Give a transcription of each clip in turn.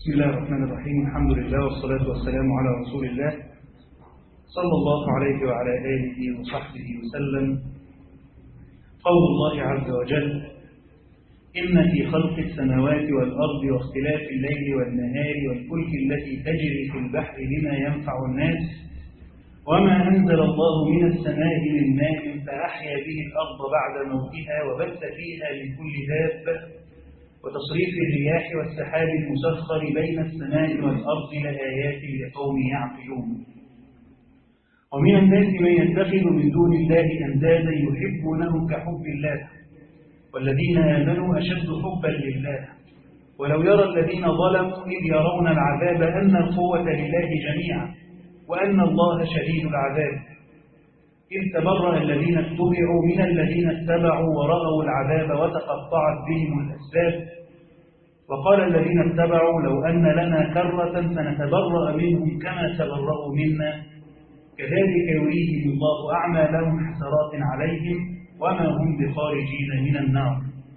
بسم الله الرحمن الرحيم الحمد لله والصلاة والسلام على رسول الله صلى الله عليه وعلى آله وصحبه وسلم قول الله عز وجل إن في خلق السماوات والأرض واختلاف الليل والنهار والفلك التي تجري في البحر بما ينفع الناس وما أنزل الله من السماء من ماء فأحيا به الأرض بعد موتها وبث فيها من كل دابة وتصريف الرياح والسحاب المسخر بين السماء والأرض لآيات لقوم يعقلون ومن الناس من يتخذ من دون الله أندادا يحبونهم كحب الله والذين آمنوا أشد حبا لله ولو يرى الذين ظلموا إذ يرون العذاب أن القوة لله جميعا وأن الله شديد العذاب إذ تبرأ الذين اتبعوا من الذين اتبعوا ورأوا العذاب وتقطعت بهم الأسباب وقال الذين اتبعوا لو أن لنا كرة فنتبرأ منهم كما تبرأوا منا كذلك يريهم الله أعمالهم حسرات عليهم وما هم بخارجين من النار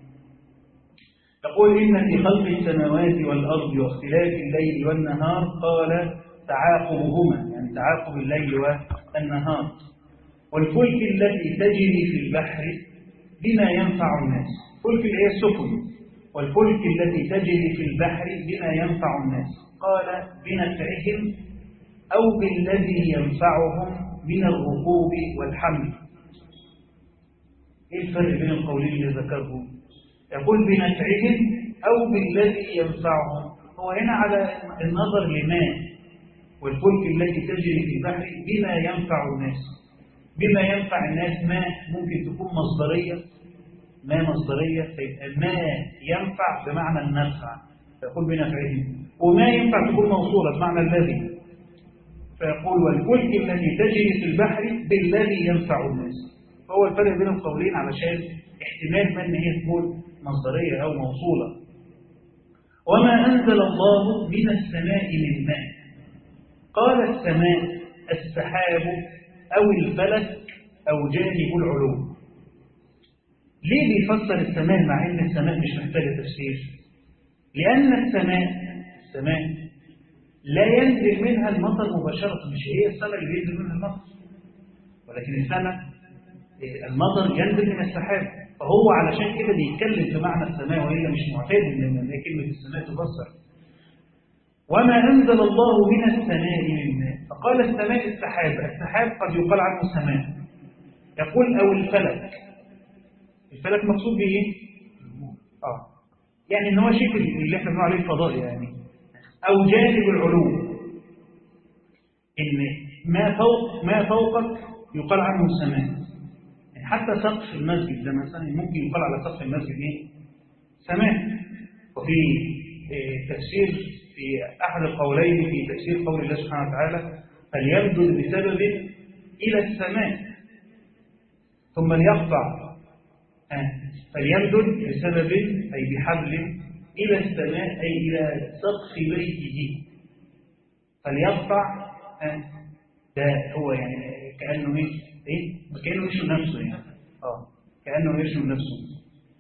يقول إن في خلق السماوات والأرض واختلاف الليل والنهار قال تعاقبهما يعني تعاقب الليل والنهار والفلك التي تجري في البحر بما ينفع الناس فلك اللي هي السفن والفلك التي تجري في البحر بما ينفع الناس قال بنفعهم أو بالذي ينفعهم من الركوب والحمل ايه الفرق بين القولين اللي ذكره يقول بنفعهم أو بالذي ينفعهم هو هنا على النظر لما والفلك التي تجري في البحر بما ينفع الناس بما ينفع الناس ما ممكن تكون مصدرية ما مصدرية فيبقى ما ينفع بمعنى النفع فيقول بنفعه وما ينفع تكون موصولة بمعنى الذي فيقول والفلك التي تجري في البحر بالذي ينفع الناس فهو الفرق بين القولين علشان احتمال ما ان هي تكون مصدرية أو موصولة وما أنزل الله من السماء من ماء قال السماء السحاب أو الفلك أو جانب العلوم ليه بيفسر السماء مع أن السماء مش محتاجة تفسير لأن السماء السماء لا ينزل منها المطر مباشرة مش هي السماء اللي بينزل منها المطر ولكن السماء المطر ينزل من السحاب فهو علشان كده بيتكلم في معنى السماء وهي مش معتاد ان كلمة السماء تفسر وما أنزل الله من السماء من ماء فقال السماء السحاب السحاب قد يقال عنه سماء يقول أو الفلك الفلك مقصود به ايه؟ اه يعني ان هو شكل اللي احنا بنقول عليه الفضاء يعني او جانب العلوم ان ما فوق ما فوقك يقال عنه سماء يعني حتى سقف المسجد ده مثلا ممكن يقال على سقف المسجد ايه سماء وفي إيه تفسير في احد القولين في تفسير قول الله سبحانه وتعالى فليبدل بسبب الى السماء ثم ليقطع آه. فليمدد بسبب أي بحبل إلى السماء أي إلى سقف بيته فليقطع آه. ده هو يعني كأنه إيه؟ إيه؟ كأنه يشم نفسه يعني آه كأنه يشم نفسه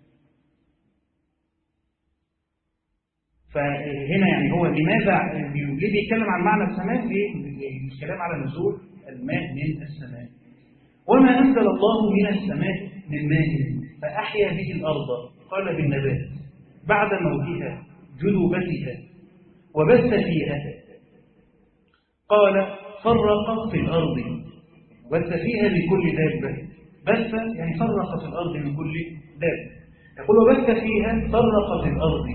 فهنا يعني هو لماذا ليه بيتكلم عن معنى السماء ليه الكلام على نزول الماء من السماء وما أنزل الله من السماء من ماء فأحيا به الأرض قال بالنبات بعد موتها جنوبتها وبث فيها قال فرق في الأرض بث فيها من كل دابة بث يعني فرق في الأرض من كل دابة يقول وبث فيها فرق في الأرض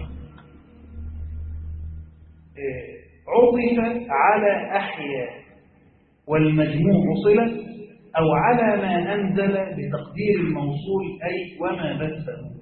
عطف على أحيا والمجموع صلة أو على ما أنزل بتقدير الموصول أي وما بثه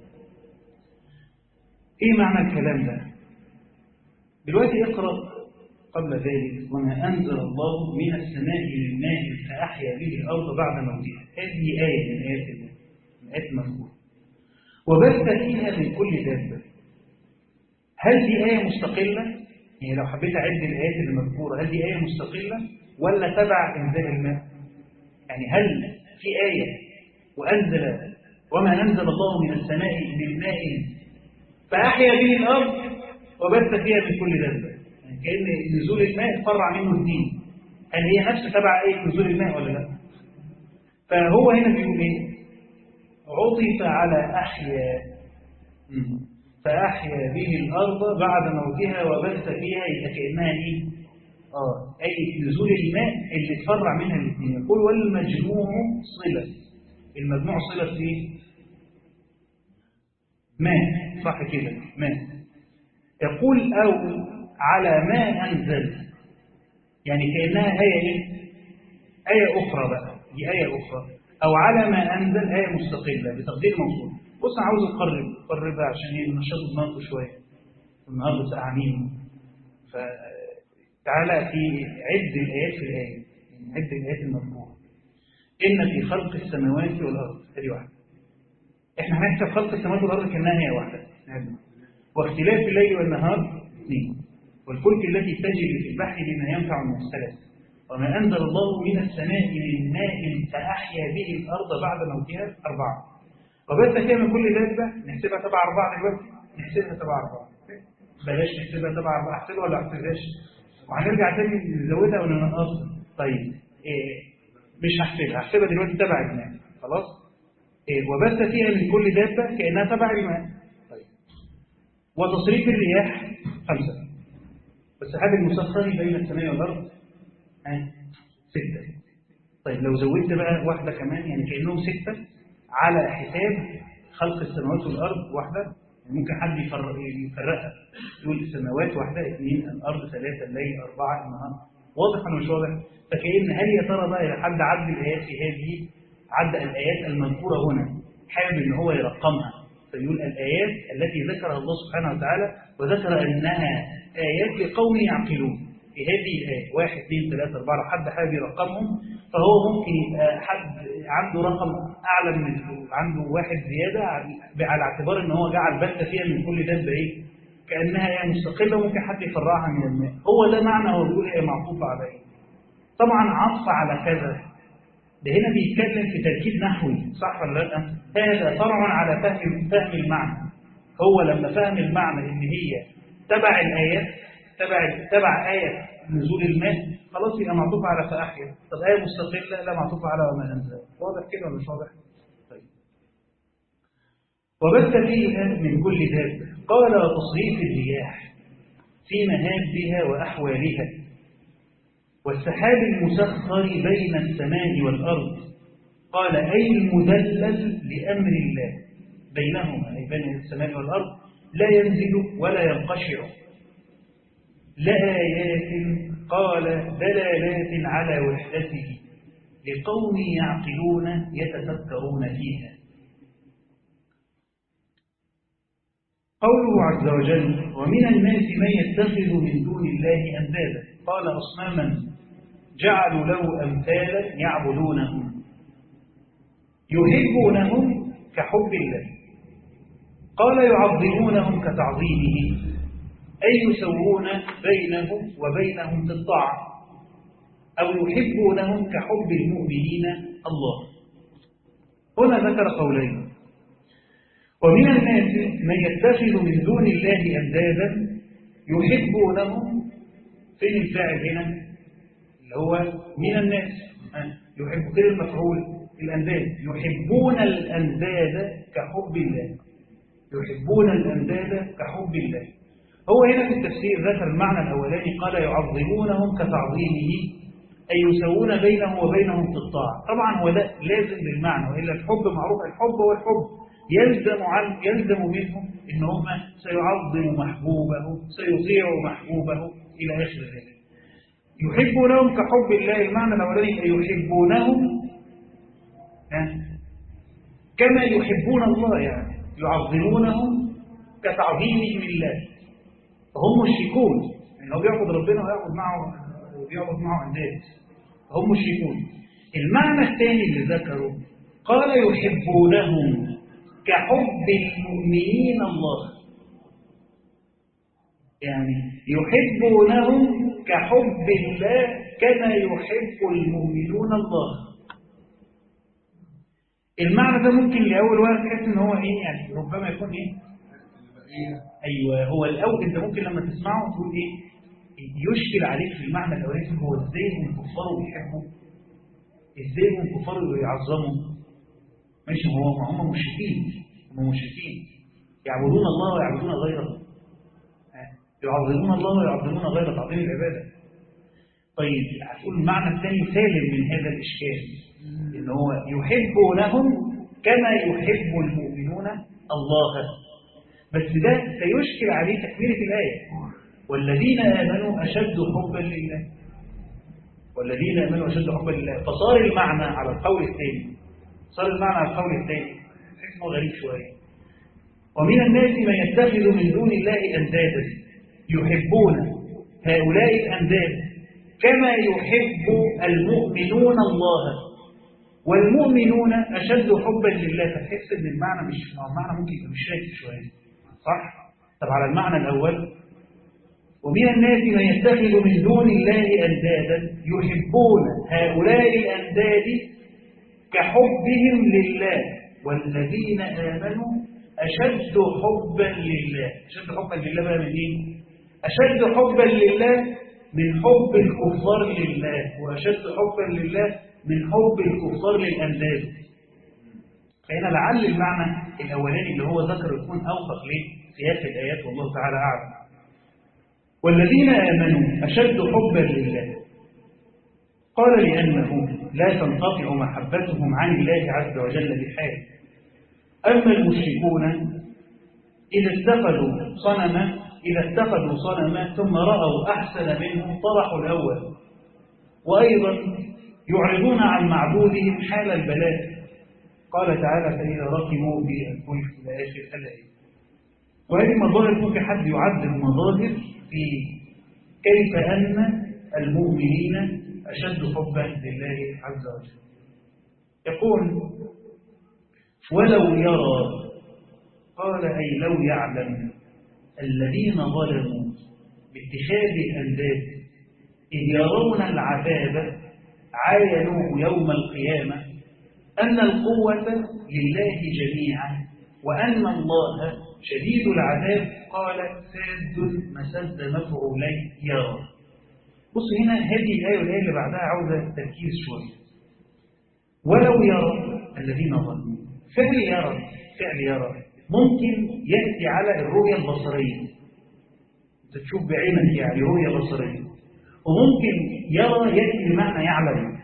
إيه معنى الكلام ده دلوقتي اقرأ قبل ذلك وما أنزل الله من السماء من ماء فأحيا به الأرض بعد موتها هذه آية من آيات الله من آيات المذكورة وبث فيها من كل دابة هل دي آية مستقلة؟ يعني لو حبيت أعد الآيات المذكورة هل دي آية مستقلة ولا تبع إنزال الماء؟ يعني هل في آية وأنزل وما أنزل الله من السماء من ماء فأحيا به الأرض وبث فيها من كل دابة كأن نزول الماء فرع منه الدين هل هي نفس تبع ايه نزول الماء ولا لا فهو هنا بيقول ايه عطف على أحيا فأحيا به الأرض بعد موتها وبث فيها يبقى كأنها إيه؟ آه أي نزول الماء اللي تفرع منها الاثنين يقول والمجموع صلة المجموع صلة إيه؟ ماء صح كده ماء يقول أو على ما أنزل يعني كأنها آية إيه؟ آية أخرى بقى دي آية أخرى أو على ما أنزل آية مستقلة بتقدير موصول بص أنا عاوز أقرب أقرب بقى عشان إيه نشاط دماغكم شوية النهارده سقعانين فتعالى في عد الآيات في الآية عد الآيات المذكورة إن في خلق السماوات والأرض هذه واحدة إحنا هنحسب خلق السماوات والأرض كأنها هي واحدة واختلاف الليل والنهار اثنين والفلك التي تجري في البحر بما ينفع الناس ثلاثة وما أنزل الله من السماء من ماء فأحيا به الأرض بعد موتها أربعة وبس كده من كل دابة نحسبها تبع أربعة دلوقتي نحسبها تبع أربعة بلاش نحسبها تبع أربعة أحسبها ولا أحسبهاش وهنرجع تاني نزودها ولا ننقصها طيب إيه مش هحسبها هحسبها دلوقتي تبع الماء خلاص إيه وبث فيها من كل دابة كأنها تبع الماء طيب وتصريف الرياح خمسة بس هذا المسخر بين السماء والأرض ستة طيب لو زودت بقى واحدة كمان يعني كأنهم ستة على حساب خلق السماوات والأرض واحدة يعني ممكن حد يفرق يفرقها يقول السماوات واحدة اثنين الأرض ثلاثة الليل أربعة النهار واضح ولا مش واضح فكأن هل يا ترى بقى إذا حد عد الآيات في هذه عد الآيات المذكورة هنا حابب إن هو يرقمها فيقول الآيات التي ذكرها الله سبحانه وتعالى وذكر أنها آيات لقوم يعقلون في هذه الآية واحد اثنين ثلاثة أربعة لو حد حابب يرقمهم فهو ممكن يبقى حد عنده رقم أعلى من عنده واحد زيادة على اعتبار إن هو جعل بث فيها من كل دابة إيه كأنها يعني مستقلة ممكن حد يفرعها من الماء هو ده معنى هو بيقول هي معطوفة على إيه طبعا عطف على كذا ده هنا بيتكلم في تركيب نحوي صح ولا لا هذا فرع على فهم فهم المعنى هو لما فهم المعنى ان هي تبع الايات تبع تبع آية نزول الماء خلاص يبقى معطوف على فأحيا طب آية مستقلة لا معطوف على وما أنزل واضح كده ولا مش واضح؟ طيب وبث فيها من كل دابة قال وتصريف الرياح في مهابها وأحوالها والسحاب المسخر بين السماء والأرض قال أي المدلل لأمر الله بينهما أي بين السماء والأرض لا ينزل ولا ينقشع لآيات قال دلالات على وحدته لقوم يعقلون يتفكرون فيها قوله عز وجل ومن الناس من يتخذ من دون الله أندادا قال أصناما جعلوا له أمثالا يعبدونهم يحبونهم كحب الله قال يعظمونهم كتعظيمه أي يسوون بينهم وبينهم في الطاعة أو يحبونهم كحب المؤمنين الله هنا ذكر قولين ومن الناس من يتخذ من دون الله أندادا يحبونهم فين الفاعل هنا اللي هو من الناس يحب كده المفعول الأنداد يحبون الأنداد كحب الله يحبون الأنداد كحب الله هو هنا في التفسير ذكر المعنى الأولاني قال يعظمونهم كتعظيمه أي يسوون بينه وبينهم في الطاعة طبعا هو ده لازم بالمعنى وإلا الحب معروف الحب هو الحب يلزم عن يلزم منهم ان هم سيعظم محبوبه سيطيع محبوبه الى اخر ذلك يحبونهم كحب الله المعنى الاولاني أي يحبونهم كما يحبون الله يعني يعظمونهم كتعظيمهم لله فهم مشركون يعني هو بيعبد ربنا ويعبد معه بيعبد معه انداد هم مشركون المعنى الثاني اللي ذكره قال يحبونهم كحب المؤمنين الله يعني يحبونهم كحب الله كما يحب المؤمنون الله المعنى ده ممكن لأول وقت تحس ان هو ايه يعني ربما يكون ايه ايوه هو الاول انت ممكن لما تسمعه تقول ايه يشكل عليك في المعنى الأولاني هو إزاي هم كفروا بيحبوا إزاي هم كفروا يعظموا ماشي هو هم مشركين هم مشركين يعبدون الله ويعبدون غيره يعظمون الله ويعظمون غير تعظيم العبادة طيب هتقول المعنى الثاني سالم من هذا الإشكال إن هو يحبونهم كما يحب المؤمنون الله بس ده سيشكل عليه تكملة الآية والذين آمنوا أشد حبا لله والذين آمنوا أشد حبا لله فصار المعنى على القول الثاني صار المعنى على القول الثاني اسمه غريب شوية ومن الناس من يتخذ من دون الله أندادا يحبون هؤلاء الأنداد كما يحب المؤمنون الله والمؤمنون أشد حبا لله فتحس ان المعنى مش المعنى ممكن يبقى مش راكب شوية صح؟ طب على المعنى الأول ومن الناس من يتخذ من دون الله أندادا يحبون هؤلاء الأنداد كحبهم لله والذين آمنوا أشد حبا لله أشد حبا لله بقى من إيه؟ أشد حبا لله من حب الكفار لله وأشد حبا لله من حب الكفار للأنداد فهنا لعل المعنى الأولاني اللي هو ذكر يكون أوفق لسياق الآيات والله تعالى أعلم والذين آمنوا أشد حبا لله قال لأنه لا تنقطع محبتهم عن الله عز وجل بحال أما المشركون إذا اتخذوا صنما إذا اتخذوا صنما ثم رأوا أحسن منه طرحوا الأول وأيضا يعرضون عن معبودهم حال البلاء قال تعالى فإذا ركبوا بالفلك إلى آخر الآية وهذه مظاهر ممكن حد يعد مظاهر في كيف أن المؤمنين أشد حبا لله عز وجل يقول ولو يرى قال أي لو يعلم الذين ظلموا باتخاذ الأنداد إذ يرون العذاب عاينوه يوم القيامة أن القوة لله جميعا وأن الله شديد العذاب قال ساد مسد مفعولي يرى بص هنا هذه الآية والآية اللي بعدها عاوزة تركيز شوية ولو يرى الذين ظلموا فعل يرى فعل يرى ممكن يأتي على الرؤية البصرية تشوف بعينك يعني رؤية بصرية وممكن يرى يأتي بمعنى يعلم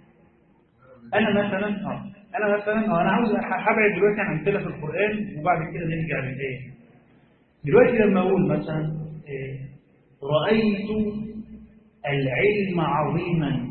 أنا مثلا آه أنا مثلا آه أنا عاوز هبعد دلوقتي عن أمثلة في القرآن وبعد كده نرجع للآية دلوقتي لما أقول مثلا إيه رأيت العلم عظيما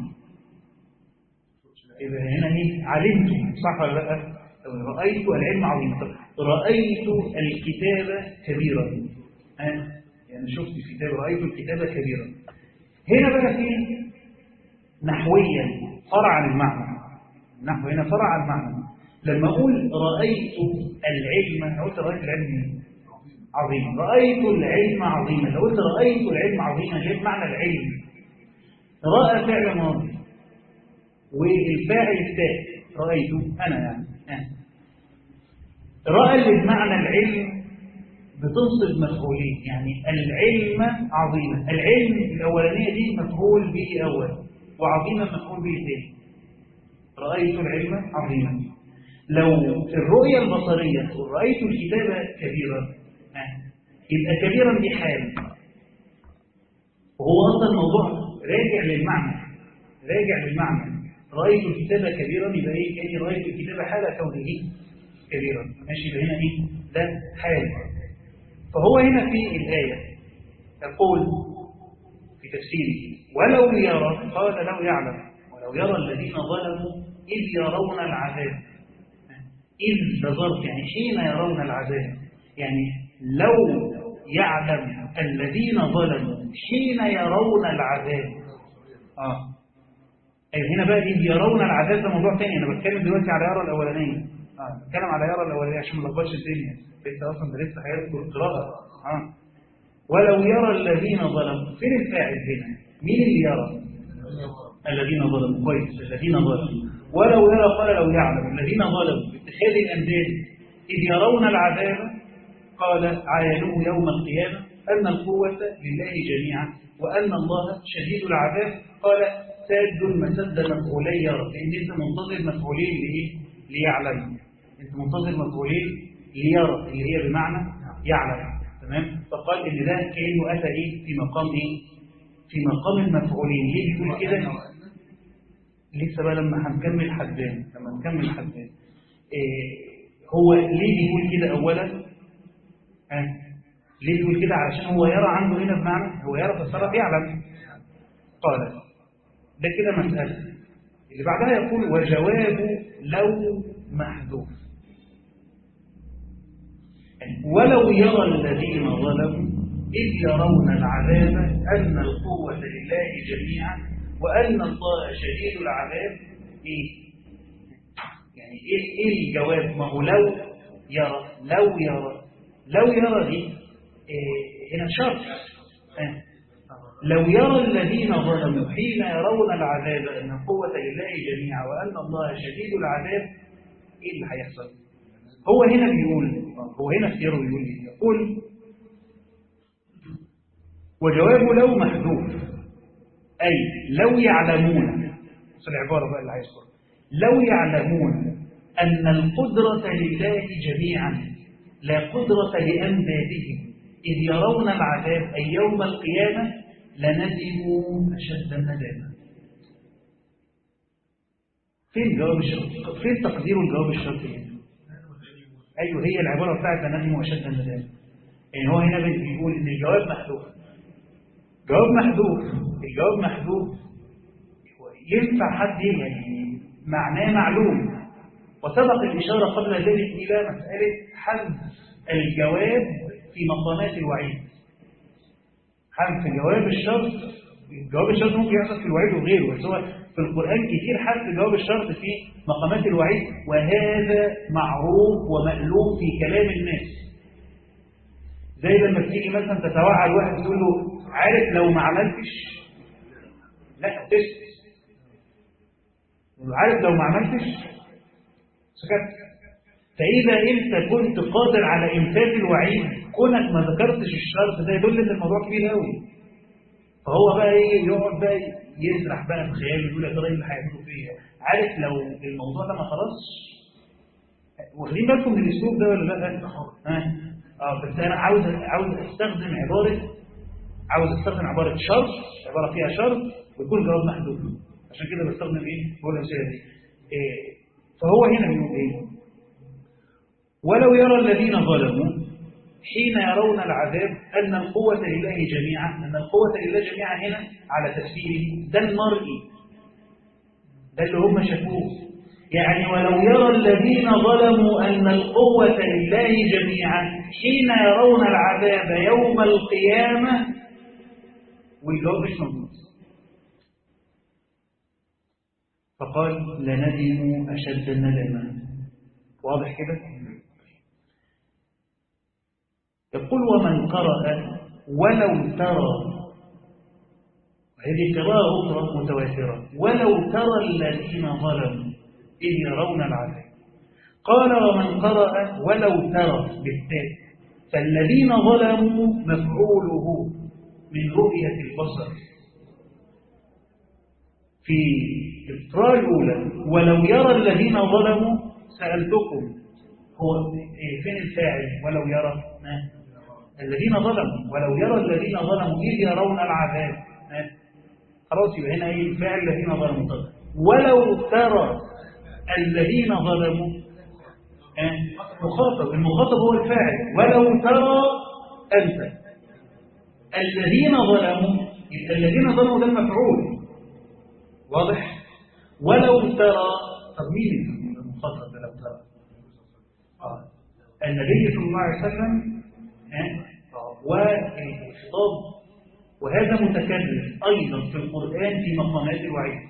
يبقى هنا ايه علمت صح ولا لا رأيت العلم عظيما طب رأيت الكتاب كبيرا أه؟ يعني شفت الكتاب رأيت الكتاب كبيرا هنا بقى في نحويا فرع عن المعنى النحو هنا فرع عن المعنى لما أقول رأيت العلم قلت رأيت العلم عظيما رأيت العلم عظيما لو قلت رأيت العلم عظيما جاءت معنى العلم رأى فعل ماضي والفاعل التاء رأيته أنا يعني أنا. رأى اللي بمعنى العلم بتنصب مفعولين يعني العلم عظيما العلم الأولانية دي مفعول به أول وعظيما مفعول به ثاني رأيت العلم عظيما لو الرؤية البصرية رأيت الكتاب كبيرا يبقى كبيرا دي حال وهو أصلا الموضوع راجع للمعنى راجع للمعنى رأيت الكتاب كبيرا يبقى ايه كاني رأيت الكتاب حال كونه كبيرا ماشي يبقى هنا ايه ده حال فهو هنا في الآية يقول في تفسيره ولو يرى قال لو يعلم ولو يرى الذين ظلموا إذ يرون العذاب إذ بظرف يعني حين يرون العذاب يعني لو يعلم الذين ظلموا حين يرون العذاب آه أيوة هنا بقى دي يرون العذاب ده موضوع تاني أنا بتكلم دلوقتي على يرى الأولانية آه بتكلم على يرى الأولانية عشان ما نلخبطش الدنيا لسه أصلا ده لسه هيذكر القراءة آه ولو يرى الذين ظلموا فين الفاعل هنا مين اللي يرى الذين ظلموا كويس الذين ظلموا ولو يرى قال لو يعلم الذين ظلموا باتخاذ الأنداد إذ يرون العذاب قال عاينوه يوم القيامة أن القوة لله جميعا وأن الله شديد العذاب قال ساد مسد مفعولي يرى لأن أنت منتظر مفعولين لإيه؟ ليعلم أنت منتظر مفعولين ليرى اللي هي بمعنى يعلم تمام فقال إن ده كأنه أتى إيه في مقام إيه في مقام المفعولين ليه بيقول كده لسه بقى لما هنكمل حدان لما نكمل حدان إيه هو ليه بيقول كده أولا ها ليه بيقول كده علشان هو يرى عنده هنا بمعنى هو يرى فالصرف يعلم قال ده كده مسألة اللي بعدها يقول وجواب لو محذوف ولو يرى الذين ظلموا إذ يرون العذاب أن القوة لله جميعا وأن الله شديد العذاب إيه؟ يعني إيه, إيه الجواب ما هو لو يرى لو يرى لو يرى دي إيه هنا شرط آه. لو يرى الذين ظلموا حين يرون العذاب أن القوة لله جميعا وأن الله شديد العذاب إيه اللي هيحصل هو هنا بيقول هو هنا اختياره بيقول إيه يقول وجواب لو محذوف أي لو يعلمون بس العبارة بقى اللي عايز لو يعلمون أن القدرة لله جميعا لا قدرة لأندادهم إذ يرون العذاب أي يوم القيامة لندموا أشد الندامة فين جواب الشرط فين تقدير الجواب الشرطي هنا أيوه هي العبارة بتاعت لندموا أشد الندامة يعني هو هنا بيقول إن الجواب محذوف جواب محذوف الجواب محذوف ينفع حد يعني معناه معلوم وسبق الإشارة قبل ذلك إلى مسألة حذف الجواب في مقامات الوعيد حذف جواب الشرط جواب الشرط ممكن يحصل في الوعيد وغيره بس هو في القرآن كتير حذف جواب الشرط في مقامات الوعيد وهذا معروف ومألوف في كلام الناس زي لما تيجي مثلا تتوعد واحد تقول له عارف لو ما عملتش لا تسكت عارف لو ما عملتش سكت فإذا أنت كنت قادر على إنفاذ الوعيد كونك ما ذكرتش الشرط ده يدل إن الموضوع كبير قوي فهو بقى إيه يقعد بقى يسرح بقى في خياله يقول يا ترى إيه اللي هيعملوا فيا عارف لو الموضوع ده ما خلاص واخدين بالكم من الأسلوب ده ولا لا؟ ها؟ اه بس أنا عاوز عاوز أستخدم عبارة عاوز أستخدم عبارة شرط عبارة فيها شرط ويكون جواب محدود عشان كده بستخدم إيه؟ بقول الأمثلة دي إيه فهو هنا بيقول إيه؟ ولو يرى الذين ظلموا حين يرون العذاب أن القوة لله جميعا أن القوة لله جميعا هنا على تفسيره ده المرئي ده اللي هم شافوه يعني ولو يرى الذين ظلموا أن القوة لله جميعا حين يرون العذاب يوم القيامة والجواب مش موجود فقال لندموا أشد الندامة واضح كده يقول ومن قرأ ولو ترى هذه قراءة أخرى متواترة ولو ترى الذين ظلموا إذ يرون العذاب قال ومن قرأ ولو ترى بالتاء فالذين ظلموا مفعوله من رؤية البصر في القراءة الأولى ولو يرى الذين ظلموا سألتكم هو فين الفاعل ولو يرى ما الذين ظلموا ولو يرى الذين ظلموا إذ يرون العذاب خلاص يبقى هنا ايه الفاعل الذين ظلموا طبعا ولو ترى الذين ظلموا مخاطب المخاطب هو الفاعل ولو ترى أنت الذين ظلموا الذين ظلموا ده المفعول واضح ولو ترى طب مين المخاطب لو ترى آه. النبي صلى الله عليه وسلم والخطاب وهذا متكرر أيضا في القرآن في مقامات الوعيد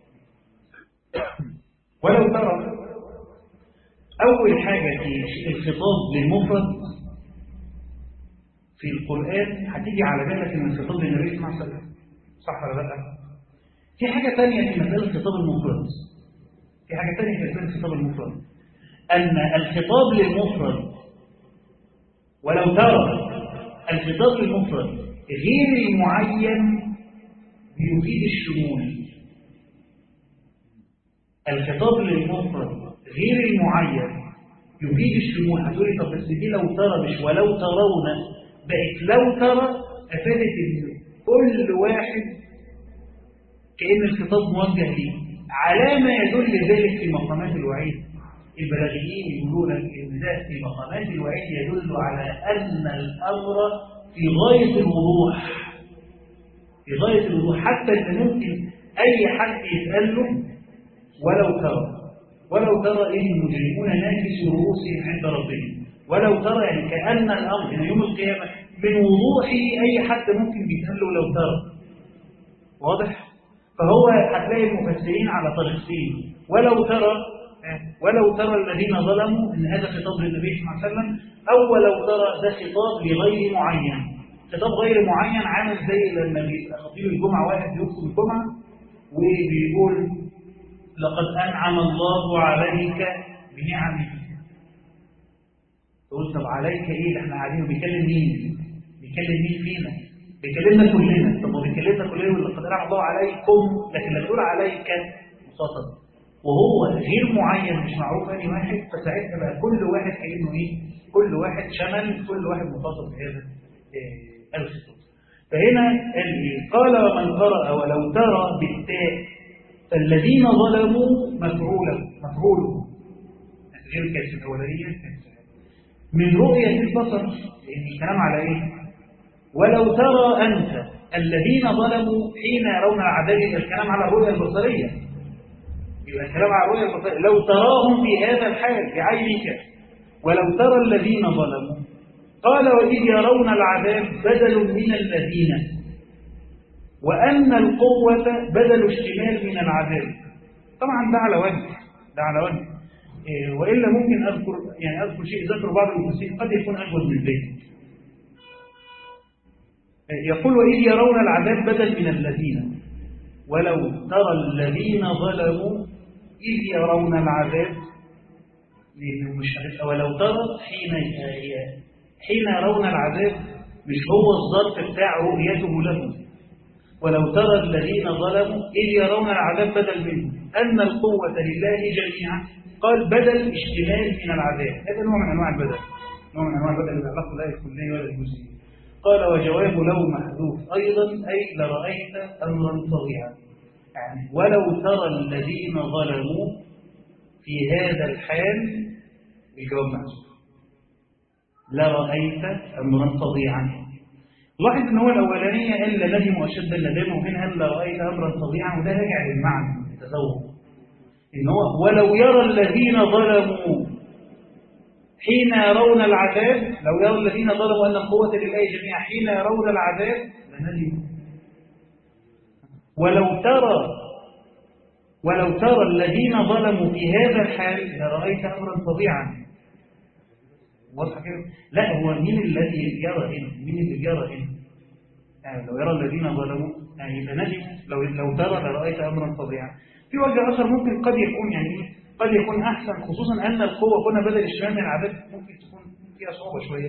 ولو ترى أول حاجة في الخطاب للمفرد في القرآن هتيجي على بالك ان الخطاب للنبي صلى الله عليه وسلم صح ولا لا؟ في حاجة ثانية في مسألة الخطاب المفرد في حاجة ثانية في مسألة الخطاب المفرد أن الخطاب للمفرد ولو ترى الخطاب المفرد غير المعين بيفيد الشمول الخطاب للمفرد غير المعين يفيد الشمول هتقولي طب بس دي لو ترى مش ولو ترون بقت لو ترى افادت ان كل واحد كأن الخطاب موجه ليه على ما يدل ذلك في مقامات الوعيد البلاغيين يقولون ان ده في مقامات الوعيد يدل على ان الامر في غايه الوضوح في غايه الوضوح حتى ان ممكن اي حد يتقال له ولو ترى ولو ترى إن المجرمون ناكسوا رؤوسهم عند ربهم ولو ترى يعني كأن الأمر إن يوم القيامة من وضوحه أي حد ممكن بيتقال له لو ترى واضح؟ فهو هتلاقي المفسرين على طريقتين ولو ترى ولو ترى الذين ظلموا ان هذا خطاب للنبي صلى الله عليه وسلم او ولو ترى ده خطاب لغير معين خطاب غير معين عامل زي لما بيبقى خطيب الجمعه واحد بيخطب الجمعه وبيقول لقد أنعم الله عليك بنعمه تقول طب عليك إيه ده احنا قاعدين بيكلم مين بيكلم مين فينا بيكلمنا كلنا طب ما بيكلمنا كلنا ولا قد أنعم الله عليكم لكن لما تقول عليك مخاطب وهو غير معين مش معروف أي واحد فساعتها بقى كل واحد كأنه إيه كل واحد شمل كل واحد مخاطب بهذا إيه الخطاب فهنا قال ومن قرأ ولو ترى بالتاء فالذين ظلموا مفعوله مفعوله غير الكلمة الأولانية من رؤية البصر لأن الكلام على إيه ولو ترى أنت الذين ظلموا حين يرون العذاب يبقى الكلام على الرؤية البصرية يبقى الكلام على الرؤية البصرية لو تراهم في هذا الحال بعينك ولو ترى الذين ظلموا قال وإذ يرون العذاب بدل من الذين وأن القوة بدل اشتمال من العذاب طبعا ده على وجه ده على وجه إيه وإلا ممكن أذكر يعني أذكر شيء ذكر بعض المفسرين قد يكون أجود من ذلك إيه يقول وإذ يرون العذاب بدل من الذين ولو ترى الذين ظلموا إذ يرون العذاب لأنه مش هتبقى ولو ترى حين حين يرون العذاب مش هو الظرف بتاع رؤيته لهم ولو ترى الذين ظلموا إذ يرون العذاب بدل منه أن القوة لله جميعا قال بدل اشتمال من العذاب هذا نوع من أنواع البدل نوع من أنواع البدل اللي علاقه لا الكلية ولا الجزئية قال وجواب لو محذوف أيضا أي لرأيت أمرا فظيعا يعني ولو ترى الذين ظلموا في هذا الحال الجواب محذوف لرأيت أمرا فظيعا لاحظ ان هو الاولانيه قال لندم واشد الندامه وهنا قال لرايت امرا فظيعا وده راجع للمعنى التذوق ان هو ولو يرى الذين ظلموا حين يرون العذاب لو يرى الذين ظلموا ان القوه لله جميعا حين يرون العذاب لندموا ولو ترى ولو ترى الذين ظلموا في هذا الحال لرايت امرا فظيعا واضحه كده لا هو مين الذي يرى هنا مين اللي يرى هنا يعني لو يرى الذين ظلموا يعني يبقى نجم لو لو ترى لرايت امرا فظيعا في وجه اخر ممكن قد يكون يعني قد يكون احسن خصوصا ان القوه هنا بدل الشمال من العذاب ممكن تكون فيها صعوبه شويه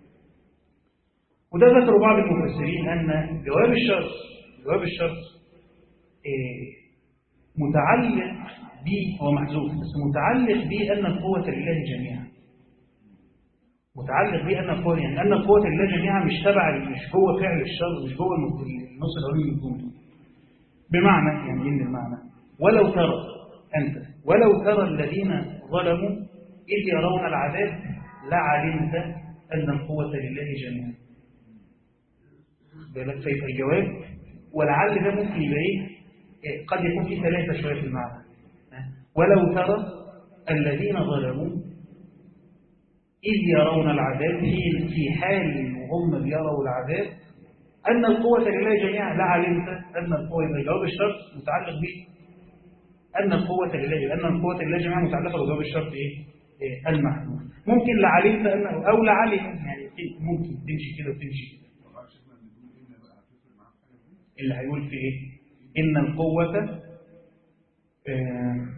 وده ذكر بعض المفسرين ان جواب الشرط جواب الشرط إيه متعلق به هو محذوف بس متعلق بأن القوة لله جميعا متعلق بأن القوة يعني أن القوة لله جميعا مش تبع مش جوه فعل الشر مش جوه النص الأولي من الجملة بمعنى يعني إن المعنى ولو ترى أنت ولو ترى الذين ظلموا إذ يرون العذاب لعلمت أن القوة لله جميعا بالك فيبقى الجواب ولعل ده ممكن يبقى ايه قد يكون في ثلاثة شوية في المعنى ولو ترى الذين ظلموا إذ يرون العذاب حين في حال وهم بيروا العذاب أن القوة لله جميعا لعلمت أن القوة يبقى جواب الشرط متعلق به أن القوة لله أن القوة لله جميعا متعلقة بجواب الشرط إيه؟ إيه المحدود ممكن لعلمت أنه أو لعلم يعني ممكن تمشي كده وتمشي كده اللي هيقول في إيه؟ إن القوة آه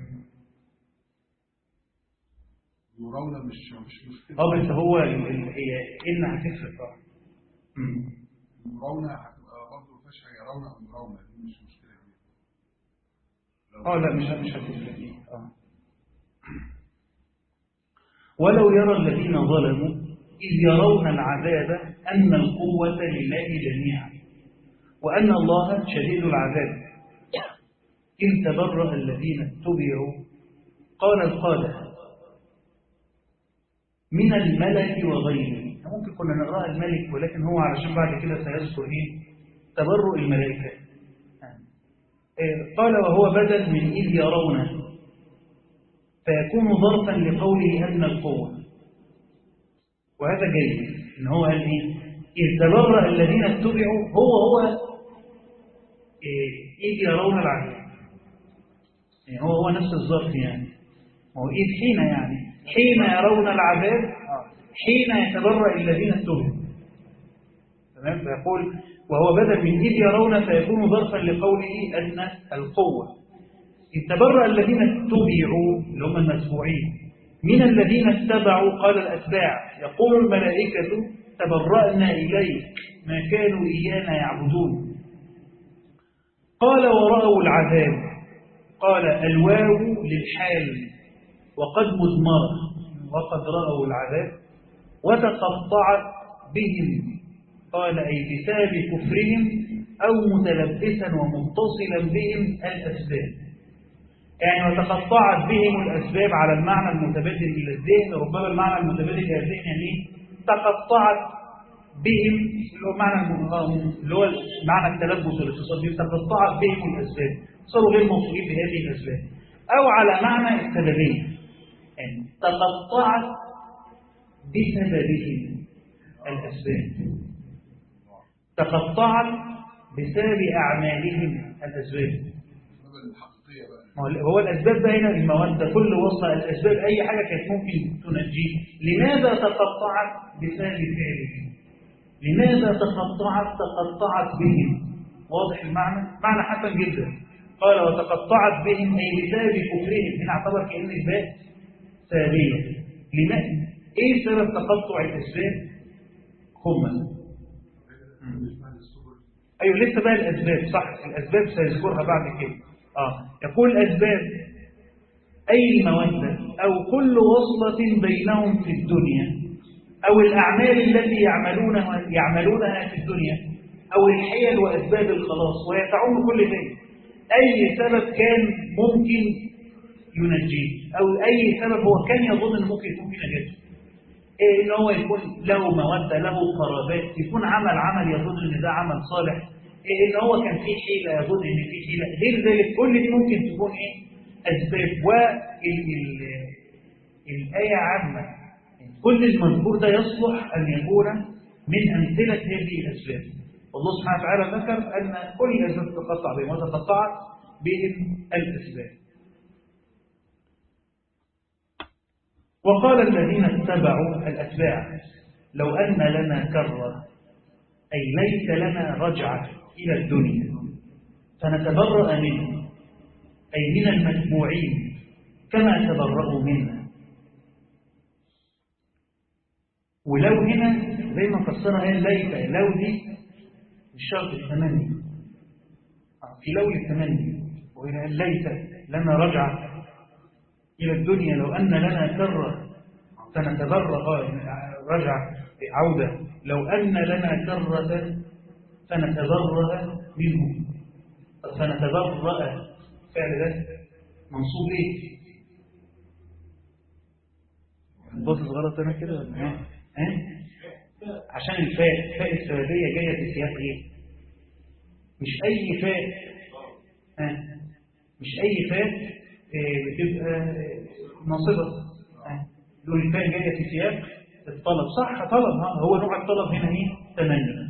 يرون مش مش مشكلة اه بس هو ال- ال- هي إن هتفرق طبعا مم. يرون هتبقى برضه ما فيهاش حاجه يرون او يرون دي مش مشكله كبيره لو- اه لا مش مش هتفرق دي اه ولو يرى الذين ظلموا إذ يرون العذاب أن القوة لله جميعا وأن الله شديد العذاب إذ تبرأ الذين اتبعوا قال القادة من الملك وغيره ممكن كنا نقرأ الملك ولكن هو علشان بعد كده سيذكر إيه تبرؤ الملائكة قال وهو بدل من إذ يرونه فيكون ظرفا لقوله أن القوة وهذا جيد إن هو قال إيه إذ تبرأ الذين اتبعوا هو هو إيه إذ يرون العذاب يعني هو هو نفس الظرف يعني ما هو إذ حين يعني حين يرون العذاب حين يتبرأ الذين اتبعوا تمام فيقول وهو بدل من إذ يرون فيكون ظرفا لقوله أن القوة إذ تبرأ الذين اتبعوا اللي هم المتبوعين من الذين اتبعوا قال الأتباع يقول الملائكة تبرأنا إليك ما كانوا إيانا يعبدون قال ورأوا العذاب قال الواو للحال وقد مضمرة وقد رأوا العذاب وتقطعت بهم قال أي بسبب كفرهم أو متلبسا ومتصلا بهم الأسباب يعني وتقطعت بهم الأسباب على المعنى المتبادل إلى الذهن ربما المعنى المتبادل إلى الذهن يعني تقطعت بهم اللي هو معنى اللي هو معنى التلبس الاقتصادي تقطعت بهم الأسباب صاروا غير موصولين بهذه الأسباب أو على معنى السببية يعني تقطعت بسببهم الأسباب تقطعت بسبب أعمالهم الأسباب السبب الحقيقيه بقى ما هو- هو الأسباب ده هنا المودة كل وصلة الأسباب أي حاجة كانت ممكن تنجيه لماذا تقطعت بسبب فعلهم لماذا تقطعت تقطعت بهم واضح المعنى معنى حسن جدا قال وتقطعت بهم أي بسبب كفرهم هنا اعتبر كأن الباء سببية لماذا إيه سبب تقطع الأسباب خمس أيوة لسه بقى الأسباب صح الأسباب سيذكرها بعد كده آه يقول الأسباب أي المودة أو كل وصلة بينهم في الدنيا أو الأعمال التي يعملونها يعملونها في الدنيا أو الحيل وأسباب الخلاص ويتعم كل ذلك أي سبب كان ممكن ينجيه أو أي سبب هو كان يظن أنه ممكن يكون في نجاته إيه إن هو يكون له مودة له قرابات يكون عمل عمل يظن أن ده عمل صالح إيه إن هو كان فيه حيلة يظن أن فيه حيلة غير ذلك كل دي ممكن تكون إيه أسباب والآية عامة كل المذكور ده يصلح أن يكون من أمثلة هذه الأسباب والله سبحانه وتعالى ذكر أن كل الأسباب تقطع بهم وتقطعت بهم الأسباب وقال الذين اتبعوا الأتباع لو أن لنا كرة أي ليس لنا رجعة إلى الدنيا فنتبرأ منهم أي من المتبوعين كما تبرأوا منا ولو هنا زي ما فسرها هي ليت لو دي مش شرط التمني في لو التمني وهنا ليت لنا رجعة إلى الدنيا لو أن لنا كرة فنتبرأ رجع عودة لو أن لنا كرة فنتبرأ منه فنتبرأ فعل ده منصوب ايه بص غلط انا كده ولا ايه ها عشان الفاء الفاء السببيه جايه في سياق ايه مش اي فاء ها مش اي فاء إيه بتبقى ناصبه ها دول الفاء جايه في سياق الطلب صح طلب ها هو نوع الطلب هنا ايه تمني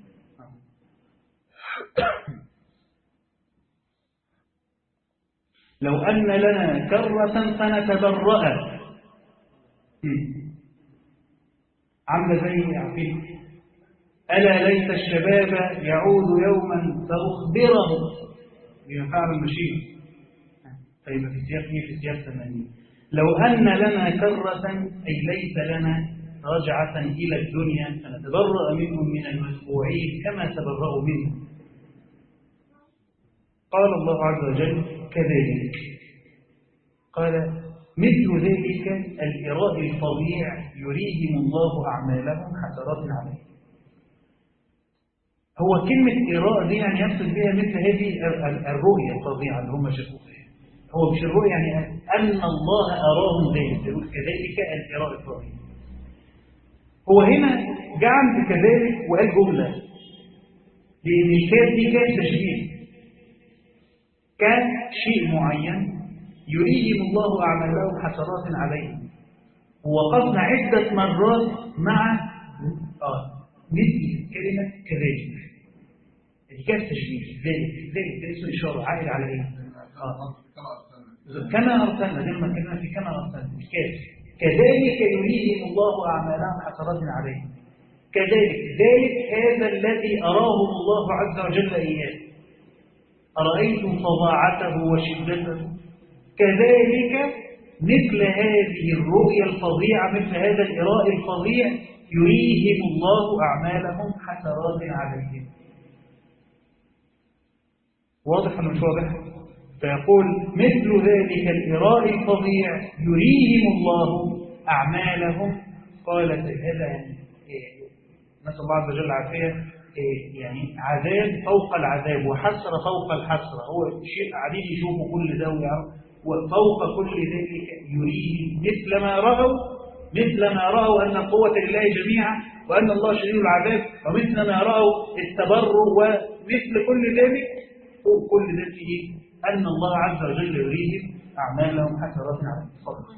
لو أن لنا كرة فنتبرأ عاملة زي عارفين ألا ليت الشباب يعود يوما فأخبره بما فعل المشير طيب في سياق ايه في سياق ثمانية لو أن لنا كرة أي ليس لنا رجعة إلى الدنيا فنتبرأ منهم من المتبوعين كما تبرأوا منهم قال الله عز وجل كذلك قال مثل ذلك الإراء الفظيع يريهم الله أعمالهم حسرات عليه هو كلمة إراء دي يعني يقصد بها مثل هذه الرؤية الفظيعة اللي هم شافوها هو مش الرؤية يعني أن الله أراهم ذلك يقول كذلك الإراء الفظيع هو هنا جعل كذلك وقال جملة لأن الكاف دي كان تشبيه كان شيء معين يريهم الله أعمالهم حسرات عليهم ووقفنا عدة مرات مع آه مثل كلمة كذلك دي كانت تشبيه ذلك ذلك ده اسمه إشارة عائد على إيه؟ آه. كما أرسلنا زي ما كنا في كما أرسلنا الكاف كذلك يريهم الله أعمالهم حسرات عليهم كذلك ذلك هذا الذي أراهم الله عز وجل إياه أرأيتم فظاعته وشدته كذلك مثل هذه الرؤيا الفظيعة مثل هذا الإراء الفظيع يريهم الله أعمالهم حسرات عليهم واضح ولا مش واضح؟ فيقول مثل ذلك الإراء الفظيع يريهم الله أعمالهم قال هذا يعني نسأل الله عز وجل العافية يعني عذاب فوق العذاب وحسرة فوق الحسرة هو شيء قاعدين يشوفوا كل ده ويعرف وفوق كل ذلك يريهم مثل ما رأوا مثل ما رأوا أن القوة لله جميعا وأن الله شديد العذاب ومثل ما رأوا التبرع ومثل كل ذلك فوق كل ذلك أن الله عز وجل يريهم أعمالهم حسرات عليهم تفضل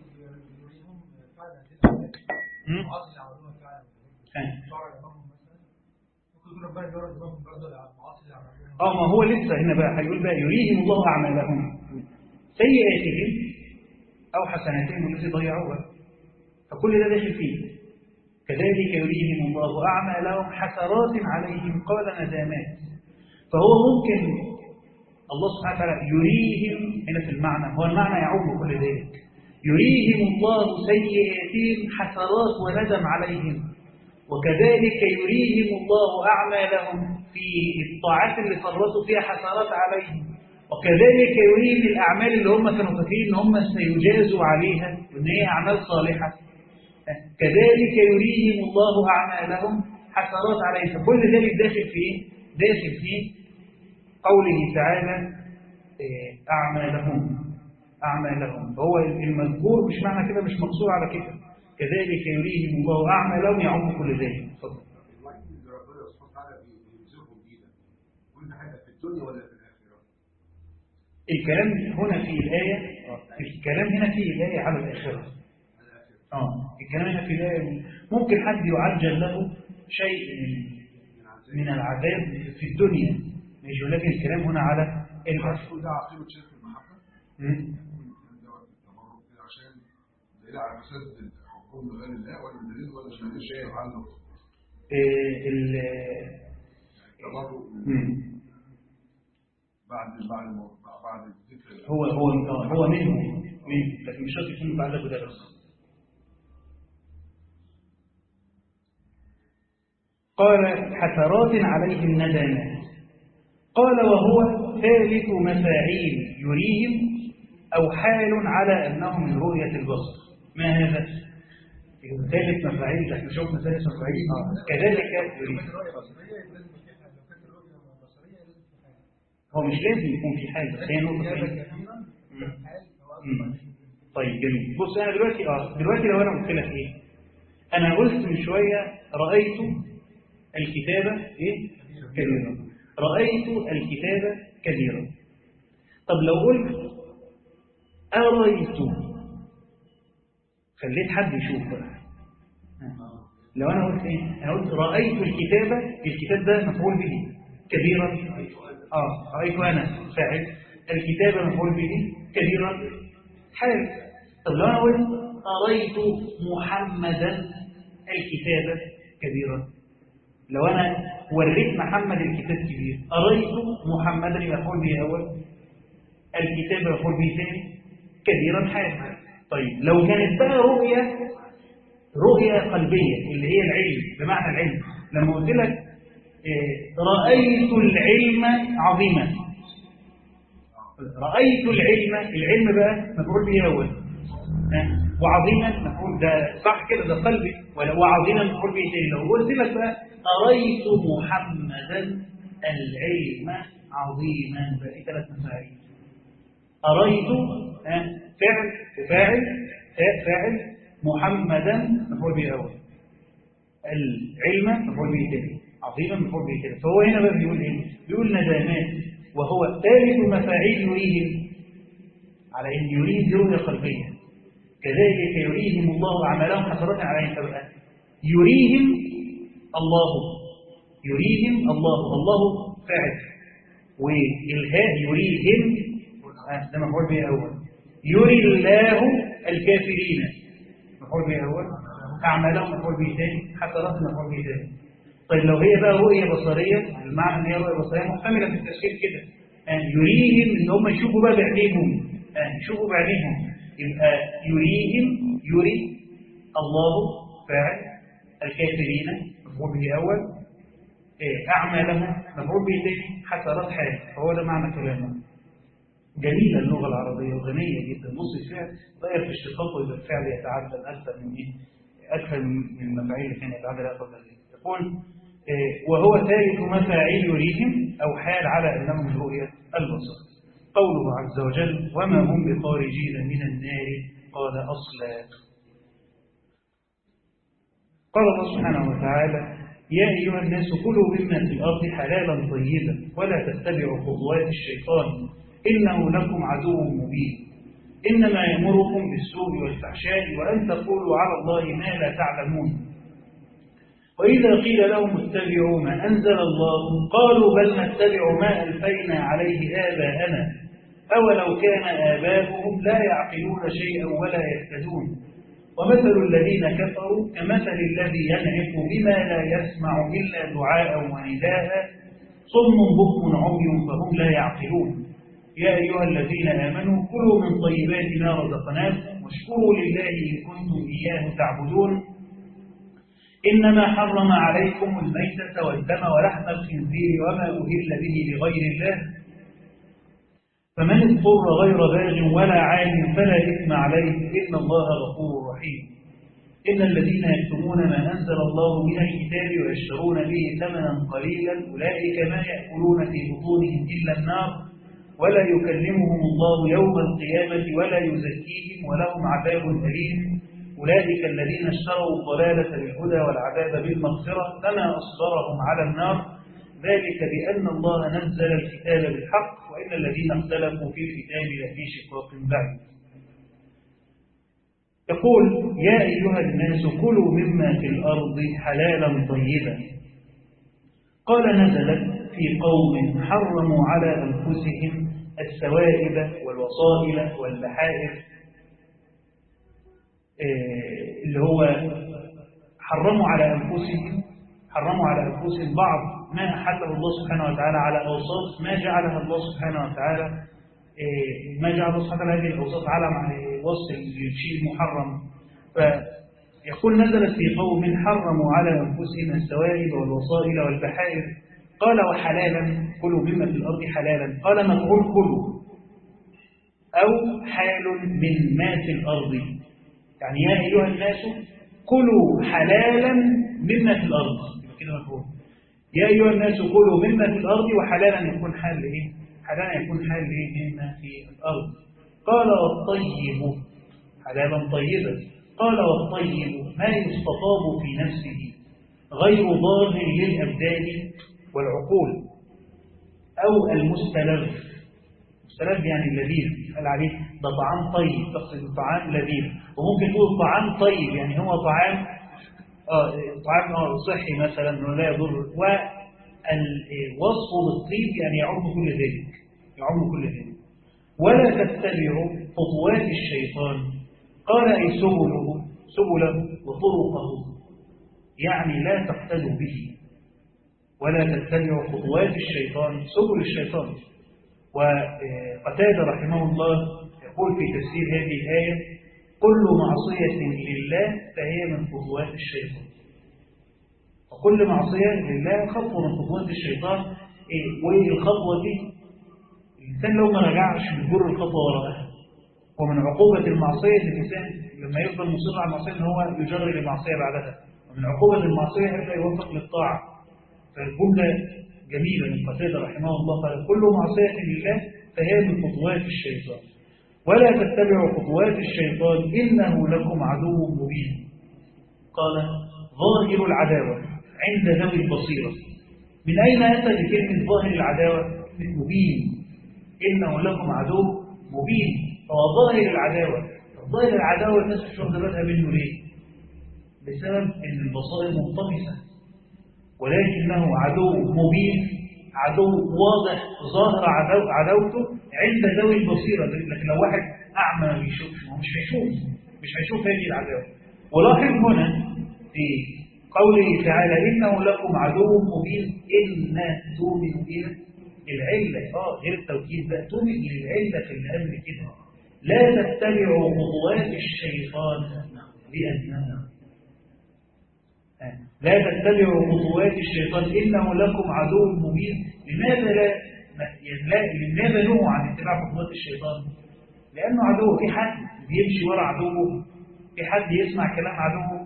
اه ما هو لسه هنا بقى هيقول بقى يريهم الله أعمالهم سيئاتهم أو حسناتهم التي ضيعوها فكل ده داخل فيه كذلك يريهم الله أعمالهم حسرات عليهم قال ندامات فهو ممكن الله سبحانه وتعالى يريهم هنا في المعنى هو المعنى يعود كل ذلك يريهم الله سيئاتهم حسرات وندم عليهم وكذلك يريهم الله أعمالهم في الطاعات اللي فرطوا فيها حسرات عليهم وكذلك يريهم الأعمال اللي هم كانوا فاكرين إن هم سيجازوا عليها وإن هي أعمال صالحة كذلك يريهم الله أعمالهم حسرات عليهم فكل ذلك داخل فيه داخل فيه قوله تعالى أعمالهم أعمالهم فهو المذكور مش معنى كده مش مقصور على كده كذلك يريهم الله أعمالهم يعم كل ذلك تفضل الكلام هنا في الآية الكلام هنا في الآية على الآخرة آه الكلام هنا في الآية ممكن حد يعجل له شيء من العذاب في الدنيا ماشي ولكن الكلام هنا على الآخرة ده عقيدة شيخ المحبة عشان دليل على فساد الحكم بغير الله ولا دليل ولا شيء شيء عنه ال التبرع بعد بعد بعد الذكر هو هو هو منه منه لكن مش شرط يكون بعد ده بس قال حسرات عليهم ندامات قال وهو ثالث مفاعيل يريهم أو حال على أنهم من رؤية البصر ما هذا؟ ثالث مفاعيل احنا شفنا ثالث مفاعيل آه. كذلك يريهم هو مش لازم يكون في حال بس هي نقطة ثانية. مم. طيب جميل بص أنا دلوقتي آه دلوقتي لو أنا قلت لك إيه أنا قلت من شوية رأيت الكتابة إيه كبيرة رأيت الكتابة كبيرة طب لو قلت أريت خليت حد يشوف بقى لو أنا قلت إيه أنا قلت رأيت الكتابة الكتاب ده مفعول به كبيرا آه رأيت أنا فاعل الكتابة مفعول به كبيرا حال طب لو أنا قلت أريت محمدا الكتابة كبيرا لو أنا وريت محمد الكتاب كبير أريت محمدا مفعول به أول الكتاب مفعول به ثاني كبيرا حال طيب لو كانت بقى رؤية رؤية قلبية اللي هي العلم بمعنى العلم لما قلت لك آه، رأيت العلم عظيما رأيت العلم العلم بقى مفعول به أول آه، وعظيما مفعول ده صح كده ده قلبي ولا- وعظيما مفعول به تاني لو قلت لك بقى أريت محمدا العلم عظيما بقى في ثلاث مفاعيل أريت آه، فعل وفاعل تاء فاعل محمدا مفعول به أول العلم مفعول به تاني عظيما مفعول به تاني فهو هنا بقى بيقول ايه بيقول ندامات وهو ثالث مفاعيل يريهم على ان يريد دي رؤيه قلبيه كذلك يريهم الله اعمالهم حسرات عليهم فبقى يريهم الله يريهم الله الله فاعل والهاء يريهم آه، ده مفعول به اول يري الله الكافرين مفعول به اول اعمالهم مفعول به ثاني حسرات مفعول به ثاني طيب لو هي بقى رؤيه بصريه المعنى ان هي رؤيه بصريه محتمله في التشكيل كده آه، يريهم ان هم يشوفوا بقى بعينيهم آه، يشوفوا بعينيهم يبقى يريهم يري الله فاعل الكافرين مفعول به اول آه، اعمالهم مفعول به ثاني حسرات حال فهو ده معنى كلامه جميلة اللغة العربية وغنية جدا نص الفعل غير في اشتقاقه إذا الفعل يتعدل أكثر من إيه؟ أكثر من المفاعيل اللي كان يتعدل أكثر من ذلك يقول آه، وهو ثالث مفاعيل يريهم أو حال على أنهم رؤية البصر قوله عز وجل وما هم بخارجين من النار قال أصلا قال الله سبحانه وتعالى يا أيها الناس كلوا مما في الأرض حلالا طيبا ولا تتبعوا خطوات الشيطان إنه لكم عدو مبين إنما يأمركم بالسوء والفحشاء وأن تقولوا على الله ما لا تعلمون وإذا قيل لهم اتبعوا ما أنزل الله قالوا بل نتبع ما ألفينا عليه آباءنا أولو كان آباؤهم لا يعقلون شيئا ولا يهتدون ومثل الذين كفروا كمثل الذي ينعق بما لا يسمع إلا دعاء ونداء صم بكم عمي فهم لا يعقلون يا أيها الذين آمنوا كلوا من طيبات ما رزقناكم واشكروا لله إن كنتم إياه تعبدون إنما حرم عليكم الميتة والدم ولحم الخنزير وما أهل به لغير الله فمن اضطر غير باغ ولا عاد فلا إثم عليه إن الله غفور رحيم إن الذين يكتمون ما أنزل الله من الكتاب ويشترون به ثمنا قليلا أولئك ما يأكلون في بطونهم إلا النار ولا يكلمهم الله يوم القيامة ولا يزكيهم ولهم عذاب أليم أولئك الذين اشتروا الضلالة بالهدى والعذاب بالمغفرة فما أصبرهم على النار ذلك بأن الله نزل الكتاب بالحق وإن الذين اختلفوا في الكتاب لفي شقاق بعيد يقول يا أيها الناس كلوا مما في الأرض حلالا طيبا قال نزلت في قوم حرموا على أنفسهم السوائب والوصائل والبحائر إيه اللي هو حرموا على أنفسهم حرموا على أنفسهم بعض ما أحله الله سبحانه وتعالى على أوصاف ما جعلها الله سبحانه وتعالى إيه ما جعل الله سبحانه وتعالى هذه الأوصاف على وصف الشيء المحرم فيقول نزلت في قوم حرموا على أنفسهم السوائب والوصائل والبحائر قال وحلالا كلوا مما في الأرض حلالا قال مفعول كلوا أو حال من ما في الأرض يعني يا أيها الناس كلوا حلالا مما في الأرض كده مفهوم يا أيها الناس كلوا مما في الأرض وحلالا يكون حال إيه حلالا يكون حال إيه مما في الأرض قال والطيب حلالا طيبا قال والطيب ما يستطاب في نفسه غير ضار للأبدان والعقول أو المستلذ مستلذ يعني اللذيذ قال عليه ده طعام طيب تقصد طعام لذيذ وممكن تقول طعام طيب يعني هو طعام آه طعام آه صحي مثلا انه لا يضر والوصف بالطيب يعني يعم كل ذلك يعم كل ذلك ولا تتبعوا خطوات الشيطان قال أي سبله سبله وطرقه يعني لا تقتدوا به ولا تتبعوا خطوات الشيطان سبل الشيطان وقتادة رحمه الله يقول في تفسير هذه الآية كل معصية لله فهي من خطوات الشيطان وكل معصية لله خطوة من خطوات الشيطان إيه؟ وإيه الخطوة دي الإنسان لو ما رجعش بيجر الخطوة وراها ومن عقوبة المعصية إن الإنسان لما يفضل مصر على المعصية إن هو يجري المعصية بعدها ومن عقوبة المعصية يبدأ يوفق للطاعة فالجملة جميلة من قتادة رحمه الله قال كل معصية لله فهي من خطوات الشيطان ولا تتبعوا خطوات الشيطان إنه لكم عدو مبين قال ظاهر العداوة عند ذوي البصيرة من أين أتى بكلمة ظاهر العداوة؟ كلمة مبين إنه لكم عدو مبين هو ظاهر العداوة ظاهر العداوة الناس مش واخده بالها منه ليه؟ بسبب ان البصائر منطمسه ولكنه عدو مبين عدو واضح ظاهر عدو عداوته عند ذوي البصيره لكن لو واحد اعمى ما بيشوفش هو مش هيشوف مش هيشوف هذه العداوه ولاحظ هنا في قوله تعالى انه لكم عدو مبين ان تؤمنوا الى العله اه غير التوكيد بقى تؤمن للعله في الامر كده لا تتبعوا خطوات الشيطان بأنها لا تتبعوا خطوات الشيطان إنه لكم عدو مبين لماذا لا لا لماذا نهوا عن اتباع خطوات الشيطان لأنه عدو في حد بيمشي ورا عدوه في حد يسمع كلام عدوه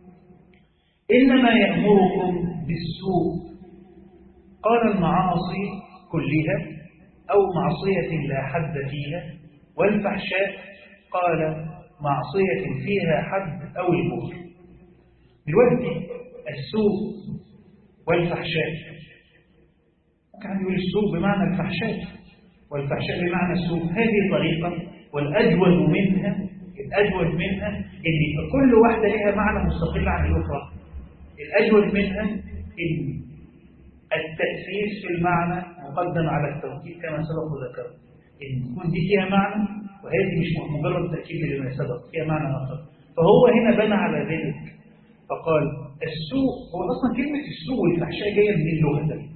إنما يأمركم بالسوء قال المعاصي كلها أو معصية لا حد فيها والفحشاء قال معصية فيها حد أو البخل دلوقتي السوء والفحشاء ممكن يقول السوء بمعنى الفحشاء والفحشاء بمعنى السوء هذه طريقة والأجود منها الأجود منها إن كل واحدة لها معنى مستقل عن الأخرى الأجود منها إن التأسيس في المعنى مقدم على التوكيد كما سبق وذكرت إن تكون دي فيها معنى وهذه مش مجرد تأكيد لما سبق فيها معنى آخر فهو هنا بنى على ذلك فقال السوء هو أصلا كلمة السوء والفحشاء جاية من اللغة ده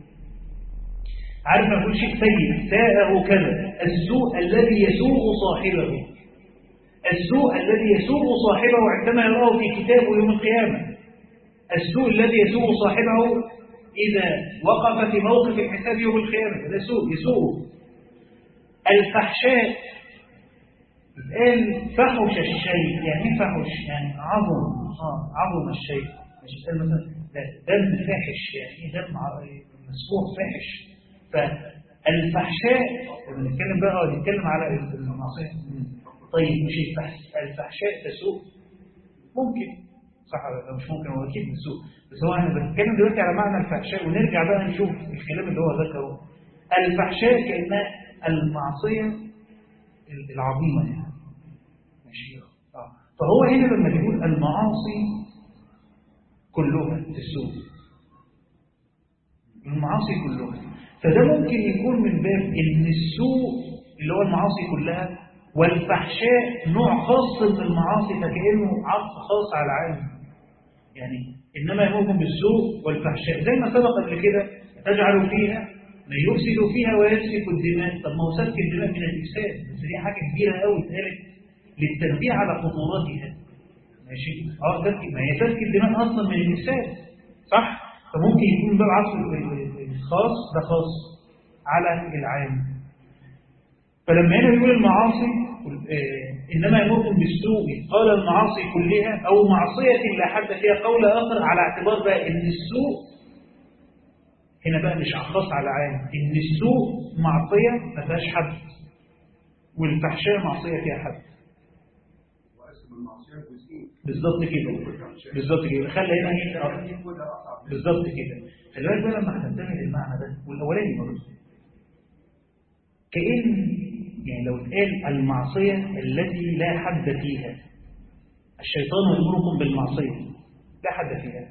عارف ما أقول شيء سيء ساءه كذا السوء الذي يسوء صاحبه السوء الذي يسوء صاحبه عندما يراه في كتابه يوم القيامة السوء الذي يسوء صاحبه إذا وقف في موقف الحساب يوم القيامة هذا سوء يسوء الفحشاء الآن فحش الشيء يعني ايه فحش يعني عظم آه عظم الشيء مش قال مثلا لا دم فاحش يعني ايه دم مسفوح فاحش فالفحشاء بنتكلم بقى نتكلم على المعصية طيب مش الفحشاء تسوء ممكن صح ولا مش ممكن هو اكيد تسوء بس هو انا بتكلم دلوقتي على معنى الفحشاء ونرجع بقى نشوف الكلام اللي هو ذكره الفحشاء كانها المعصية العظيمة يعني ماشي اه فهو هنا لما بيقول المعاصي كلها السوء المعاصي كلها فده ممكن يكون من باب ان السوء اللي هو المعاصي كلها والفحشاء نوع خاص من المعاصي فكأنه عطف خاص على العالم يعني إنما يمركم بالسوء والفحشاء زي ما سبق قبل كده تجعل فيها من يفسد فيها ويسفك الدماء طب ما هو سفك الدماء من الإفساد بس دي حاجة كبيرة قوي اتقالت للتنبيه على خطوراتها ماشي اه سفك ما هي سفك الدماء أصلا من الإفساد صح فممكن يكون باب عطف الخاص ده خاص على العام فلما هنا يقول المعاصي إنما يمركم بالسوء قال المعاصي كلها أو معصية لا حد فيها قول آخر على اعتبار بقى إن السوء هنا بقى مش خاص على عام إن السوء معصية ما فيهاش حد والفحشاء معصية فيها حد بالظبط كده بالظبط كده خلي هنا ايه بالظبط كده خلي بالك بقى لما هتنتبه للمعنى ده والاولاني برضه كأن يعني لو اتقال المعصية التي لا حد فيها الشيطان يأمركم بالمعصية لا حد فيها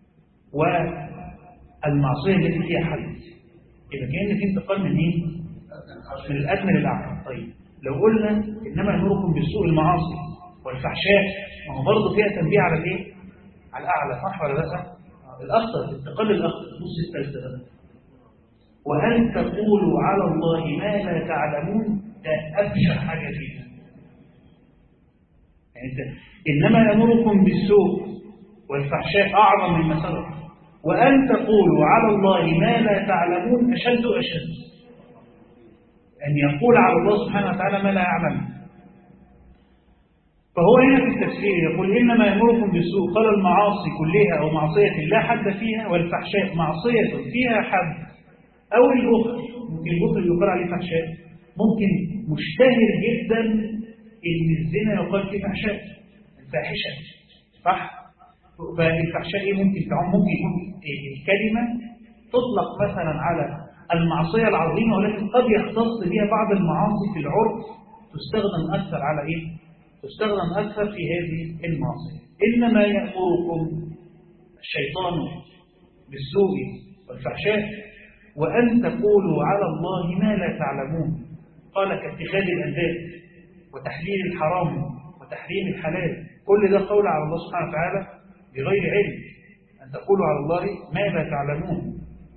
والمعصية التي فيها حد يبقى كأن في انتقال من ايه؟ من الأدنى للأعلى طيب لو قلنا إنما يأمركم بالسوء المعاصي والفحشاء ما هو برضه فيها تنبيه على الايه؟ على الأعلى صح ولا لا؟ الأخطر انتقال الأخطر نص الثالثة وأن تقولوا على الله ما لا تعلمون ده أبشع حاجة فيها يعني انت إنما يأمركم بالسوء والفحشاء أعظم مما سبق وأن تقولوا على الله ما لا تعلمون أشد أشد أن يقول على الله سبحانه وتعالى ما لا يعلم فهو هنا في التفسير يقول إنما يأمركم بالسوء قال المعاصي كلها أو معصية لا حد فيها والفحشاء معصية فيها حد أو البخل ممكن البخل يقال عليه فحشاء ممكن مشتهر جدا إن الزنا يقال فيه فحشاء الفاحشة صح؟ فالفحشاء إيه ممكن تعم ممكن يكون الكلمة تطلق مثلا على المعصية العظيمة ولكن قد يختص بها بعض المعاصي في العرف تستخدم أكثر على إيه؟ تستخدم أكثر في هذه المعصية إنما يأمركم الشيطان بالسوء والفحشاء وأن تقولوا على الله ما لا تعلمون قال كاتخاذ الأنداد وتحليل الحرام وتحريم الحلال كل ده قول على الله سبحانه وتعالى بغير علم أن تقولوا على الله ما لا تعلمون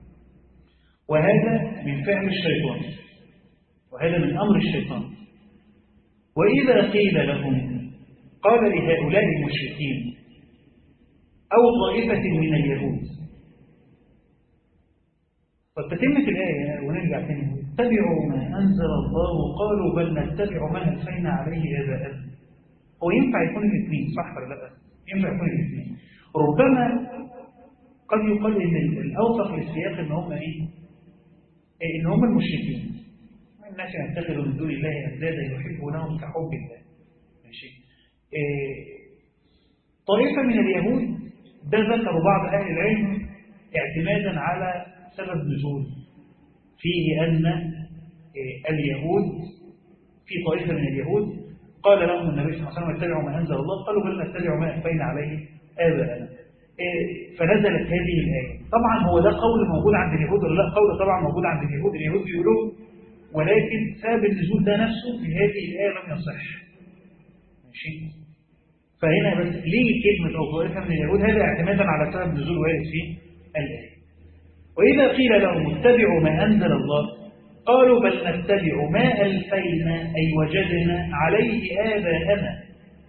وهذا من فعل الشيطان وهذا من أمر الشيطان وإذا قيل لهم قال لهؤلاء المشركين أو طائفة من اليهود فتتمة الآية ونرجع تاني اتبعوا ما أنزل الله قالوا بل نتبع ما ألفينا عليه آباءنا هو ينفع يكون الاثنين صح ولا لا؟ ينفع يكون الاثنين ربما قد يقال ان الاوثق للسياق ان هم ايه؟ ان هم المشركين الناس يتخذوا من دون الله اندادا يحبونهم كحب الله ماشي إيه طائفه من اليهود ده ذكر بعض اهل العلم اعتمادا على سبب نزول فيه ان إيه اليهود في طائفه من اليهود قال لهم النبي صلى الله عليه وسلم اتبعوا ما انزل الله قالوا بل نتبع ما الفينا عليه اباءنا إيه فنزلت هذه الايه طبعا هو ده قول موجود عند اليهود ولا لا قول طبعا موجود عند اليهود اليهود بيقولوه ولكن سبب النزول ده نفسه في هذه الايه لم يصح ماشي فهنا بس ليه كلمه او طائفه من اليهود هذا اعتمادا على سبب نزول وارد في الايه واذا قيل لهم اتبعوا ما انزل الله قالوا بل نتبع ما ألفينا أي وجدنا عليه آباءنا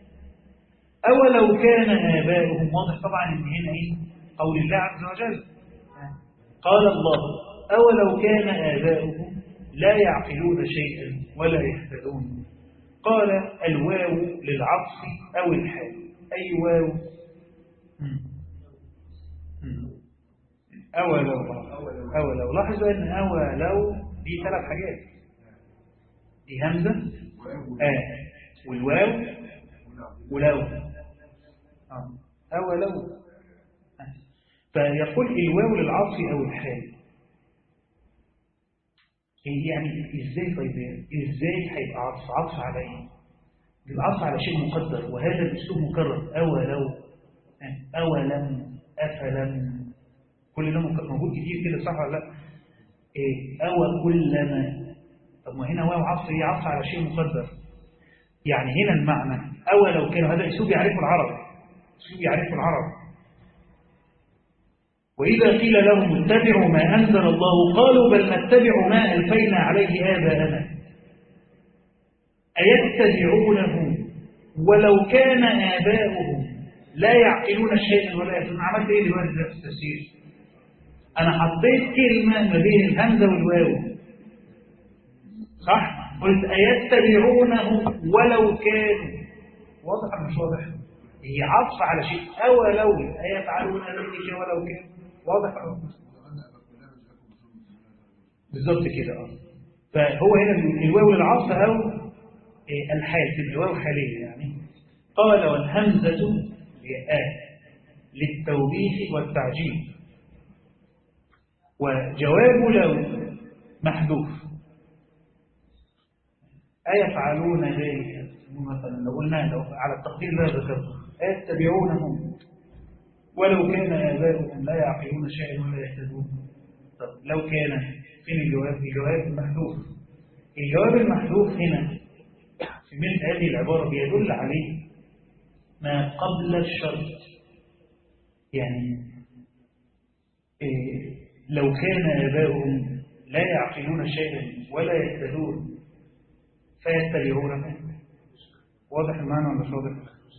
أولو كان آباؤهم واضح طبعا إن هنا إيه قول الله عز وجل قال الله أولو كان آباؤهم لا يعقلون شيئا ولا يهتدون قال الواو للعطف أو الحال أي واو أولو أولو لاحظوا أن أولو دي ثلاث حاجات دي همزة آه والواو ولو آه. أو لو آه. فيقول الواو للعطف أو الحال يعني إزاي طيب إزاي هيبقى عطف عطف على إيه العطف على شيء مقدر وهذا الأسلوب مكرر أو لو آه. أو لم أفلم كل ده موجود كتير كده صح ولا لا إيه أو كلما طب ما هنا واو عطف هي عطف على شيء مقدر يعني هنا المعنى أو لو كان هذا أسلوب يعرفه العرب أسلوب يعرفه العرب وإذا قيل لهم اتبعوا ما أنزل الله قالوا بل نتبع ما ألفينا عليه آباءنا أيتبعونه ولو كان آباؤهم لا يعقلون شيئا ولا يفهمون عملت إيه دلوقتي في التفسير أنا حطيت كلمة ما بين الهمزة والواو صح؟ قلت أيتبعونه ولو كانوا واضح ولا مش واضح؟ هي عطف على شيء أولو أيفعلون ذلك ولو كان واضح أو بالظبط كده اه فهو هنا الواو للعطف أو الحال تبقى الواو حالية يعني قال والهمزة هي آه للتوبيخ والتعجيل وجواب لو محذوف أيفعلون ذلك مثلا لو قلنا لو على التقدير لا ذكرته أيتبعونهم ولو كان آباؤهم لا يعقلون شيئا ولا يهتدون طب لو كان فين الجواب الجواب المحذوف الجواب المحذوف هنا في مثل هذه العبارة بيدل عليه ما قبل الشرط يعني إيه لو كان آباؤهم لا يعقلون شيئا ولا يهتدون فيتبعونه واضح المعنى ولا مش واضح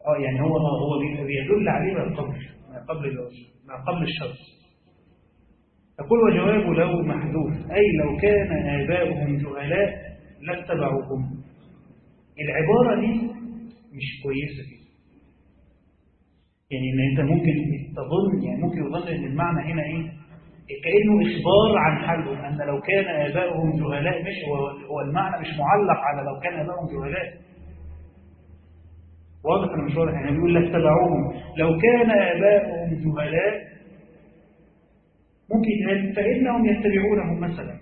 اه يعني هو هو بي- بيدل عليه ما قبل ما قبل الوجه ما قبل الشرط يقول وجواب لو محذوف أي لو كان آباؤهم جهلاء لاتبعوهم العبارة دي مش كويسة كده يعني ان انت ممكن تظن يعني ممكن يظن ان المعنى هنا ايه كانه اخبار عن حالهم ان لو كان اباؤهم جهلاء مش هو هو المعنى مش معلق على لو كان اباؤهم جهلاء واضح ولا مش واضح يعني بيقول لك تبعوهم لو كان اباؤهم جهلاء ممكن يتقال فانهم يتبعونهم مثلا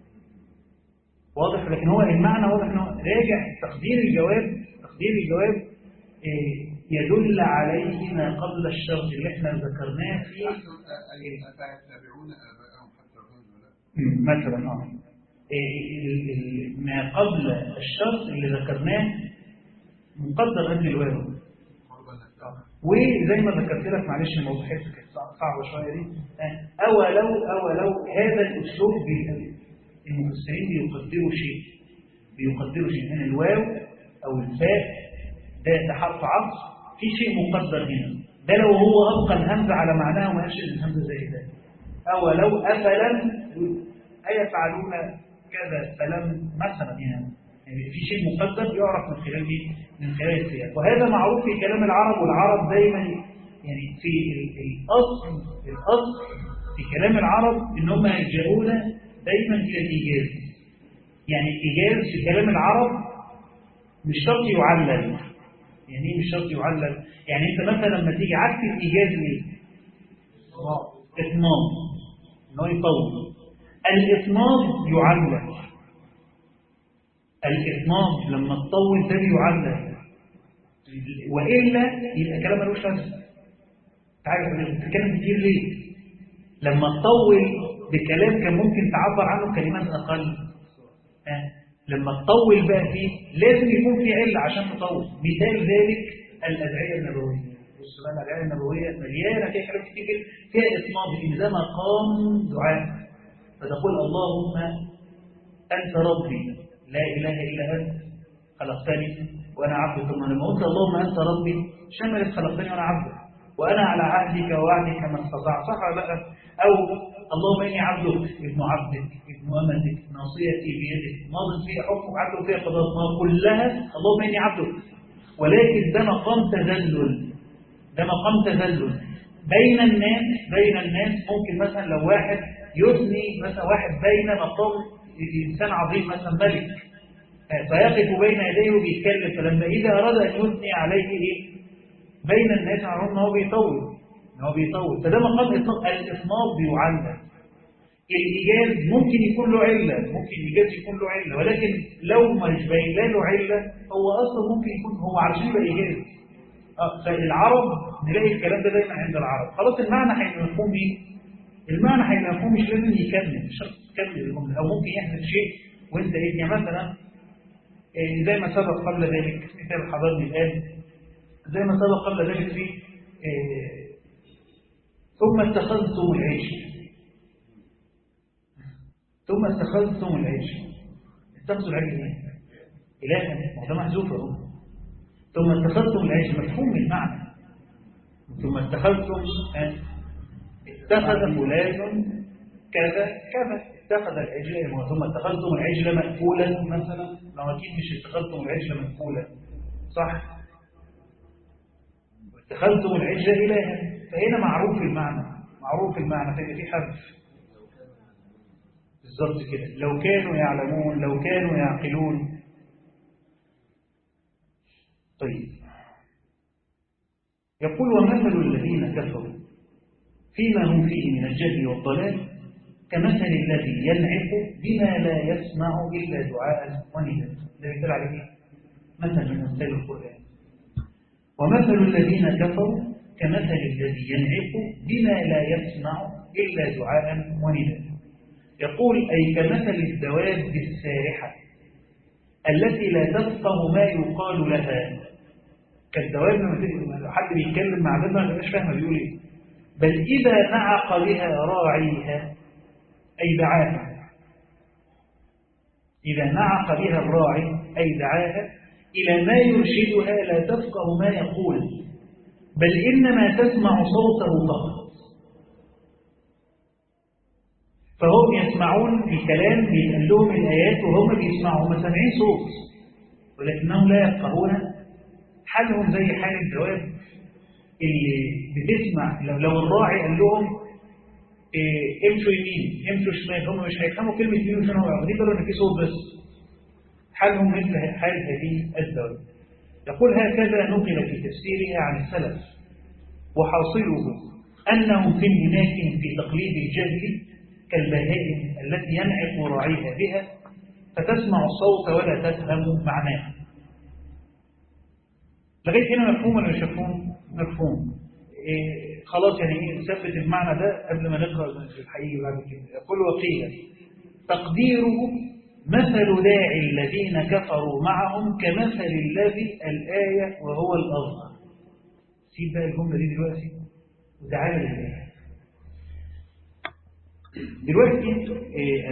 واضح لكن هو المعنى واضح انه راجع تقدير الجواب تقدير الجواب إيه، يدل عليه ما قبل الشرط اللي احنا ذكرناه في أفيتبعون آباءهم حتى لو كانوا جهلاء مم، مثلا اه إيه، ال- ال- ما قبل الشرط اللي ذكرناه مقدر قبل الواو قربا نتبع وزي ما ذكرت لك معلش الموضوع حته كانت صع- صعبه شويه دي آه، اولو اولو هذا الاسلوب بي- المفسرين بيقدروا شيء بيقدروا شيء هنا الواو او الفاء ده ده حرف عطف في شيء مقدر هنا ده لو هو ابقى الهمزه على معناها وما يشيل الهمزه زي ده اولو افلم ايفعلون كذا فلم مثلا يعني يعني في شيء مقدر يعرف من خلال ايه؟ من خلال السياق وهذا معروف في كلام العرب والعرب دايما يعني في ال- الاصل الاصل في كلام العرب ان هم يلجؤون دايما الى الايجاز يعني الايجاز في كلام العرب مش شرط يعلل يعني ايه مش شرط يعلل يعني انت مثلا لما تيجي عكس الايجاز ايه اتمام ان هو يطول الاتمام يعلل الإطناب لما تطول ده بيعلل وإلا يبقى كلام ملوش لازمة تعرف بتتكلم كتير ليه؟ لما تطول بكلام كان ممكن تعبر عنه كلمات أقل آه. لما تطول بقى فيه لازم يكون في علة عشان تطول مثال ذلك الأدعية النبوية بص بقى الأدعية النبوية مليانة فيها كلام كتير جدا فيها إطناب إن ده مقام دعاء فتقول اللهم أنت ربي لا إله إلا أنت خلقتني وأنا عبدك ثم لما قلت اللهم أنت ربي شملت خلقتني وأنا عبدك وأنا على عهدك ووعدك ما استطعت صح ولا لا أو اللهم إني عبدك ابن عبدك ابن أمتك ناصيتي بيدك ماض فيها حكمك عدل فيها قضاء ما كلها اللهم إني عبدك ولكن ده مقام تذلل ده مقام تذلل بين الناس بين الناس ممكن مثلا لو واحد يثني مثلا واحد بين مقام إنسان عظيم مثلا ملك فيقف بين يديه وبيتكلم فلما إذا أراد أن يثني عليه إيه بين الناس عرفنا ان هو بيطول ان هو بيطول فده مقام إطلاق الإطناب بيعلم الإيجاز ممكن يكون له علة ممكن الإيجاز يكون له علة ولكن لو مش باين له علة هو أصلا ممكن يكون هو علشان يبقى إيجاز آه، فالعرب نلاقي الكلام ده دايما عند العرب خلاص المعنى هيبقى مفهوم ايه؟ المعنى هيبقى مفهوم مش لازم يكمل مش شرط تكمل الجمله او ممكن يحدث شيء وانت ايه يعني مثلا إيه زي ما سبق قبل ذلك كتاب حضرني الان زي ما سبق قبل ذلك في إيه ثم اتخذتم العيش ثم اتخذتم العيش اتخذوا العيش ايه؟ إلها ما هو ده محذوف اهو ثم اتخذتم العيش مفهوم المعنى ثم اتخذتم آه، اتخذ فلان كذا كذا اتخذ العجل ثم اتخذتم العجل مأكولا مثلا لو اكيد مش اتخذتم العجل مأكولا صح اتخذتم العجل إلها فهنا معروف المعنى معروف المعنى فهنا في حذف بالظبط كده لو كانوا يعلمون لو كانوا يعقلون طيب يقول ومثل الذين كفروا فيما هم فيه من الجهل والضلال كمثل الذي ينعق بما لا يسمع إلا دعاء ونداء ده بيقول عليه ايه؟ مثل من أمثال القرآن ومثل الذين كفروا كمثل الذي ينعق بما لا يسمع إلا دعاء ونداء يقول أي كمثل الدواب السارحة التي لا تفقه ما يقال لها كالدواب لما حد بيتكلم مع دمها ما مش فاهمه بيقول ايه بل إذا نعق بها راعيها أي دعاها إذا نعق بها الراعي أي دعاها إلى ما يرشدها لا تفقه ما يقول بل إنما تسمع صوته فقط فهم يسمعون الكلام بيتقال لهم الآيات وهم بيسمعوا هم سامعين صوت ولكنهم لا يفقهون حالهم زي حال الجواب اللي بتسمع لو, لو الراعي قال لهم إيه امشوا يمين امشوا شمال هم مش هيفهموا كلمة يمين وشمال واخدين بالهم ان في صوت بس حالهم مثل حال هذه الدولة يقول هكذا نقل في تفسيرها عن السلف وحاصله أنهم في انهماك في تقليد الجهل كالبهائم التي ينعق راعيها بها فتسمع الصوت ولا تفهم معناه لغاية هنا مفهوم ولا مش مفهوم؟ مفهوم إيه خلاص يعني ايه نثبت المعنى ده قبل ما نقرأ الحقيقي بعد كده يقول وقيل تقديره مثل داعي الذين كفروا معهم كمثل الذي الآية وهو الأظهر سيب بقى الجملة دي دلوقتي وتعالى للآية دلوقتي إيه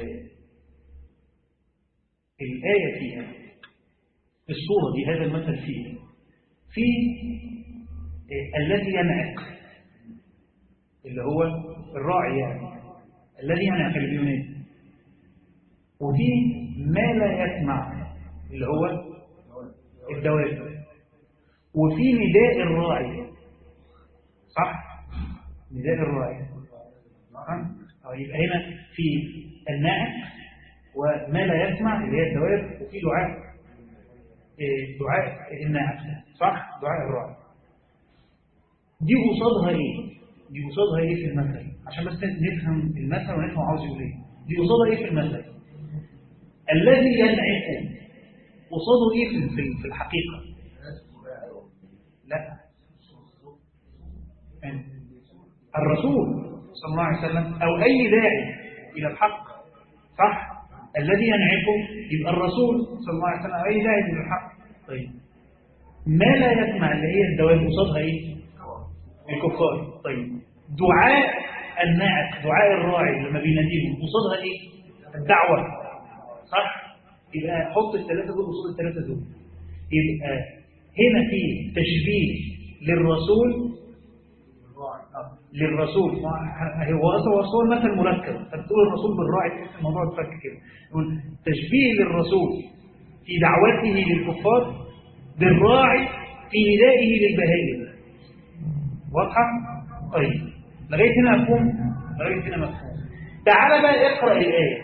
الآية فيها الصورة دي هذا المثل فيه في إيه الذي ينعق اللي هو الراعي يعني الذي ينعق اللي بينادي وفي ما لا يسمع اللي هو الدواب وفي نداء الراعي صح نداء الراعي يبقى هنا في الناعق وما لا يسمع اللي هي الدواب وفي دعاء دعاء الناعق صح دعاء الراعي دي قصادها ايه دي قصادها ايه في المثل عشان بس نفهم المثل ونفهم عاوز يقول ايه دي قصادها ايه في المثل الذي ينعق قصاده ايه في في الحقيقه لا الرسول صلى الله عليه وسلم او اي داعي الى الحق صح الذي ينعقه يبقى الرسول صلى الله عليه وسلم او اي داعي الى الحق طيب ما لا يسمع اللي هي الدواب قصادها ايه الكفار طيب دعاء الناعق دعاء الراعي لما بيناديهم قصادها ايه الدعوه صح يبقى حط الثلاثه دول قصاد الثلاثه دول يبقى هنا في تشبيه للرسول للرسول هو اصلا رسول مثل مركب فتقول الرسول بالراعي تحس الموضوع اتفك كده يقول تشبيه للرسول في دعوته للكفار بالراعي في ندائه للبهائم واضحه طيب لغايه هنا مفهوم لغايه هنا مفهوم تعال بقى اقرا الايه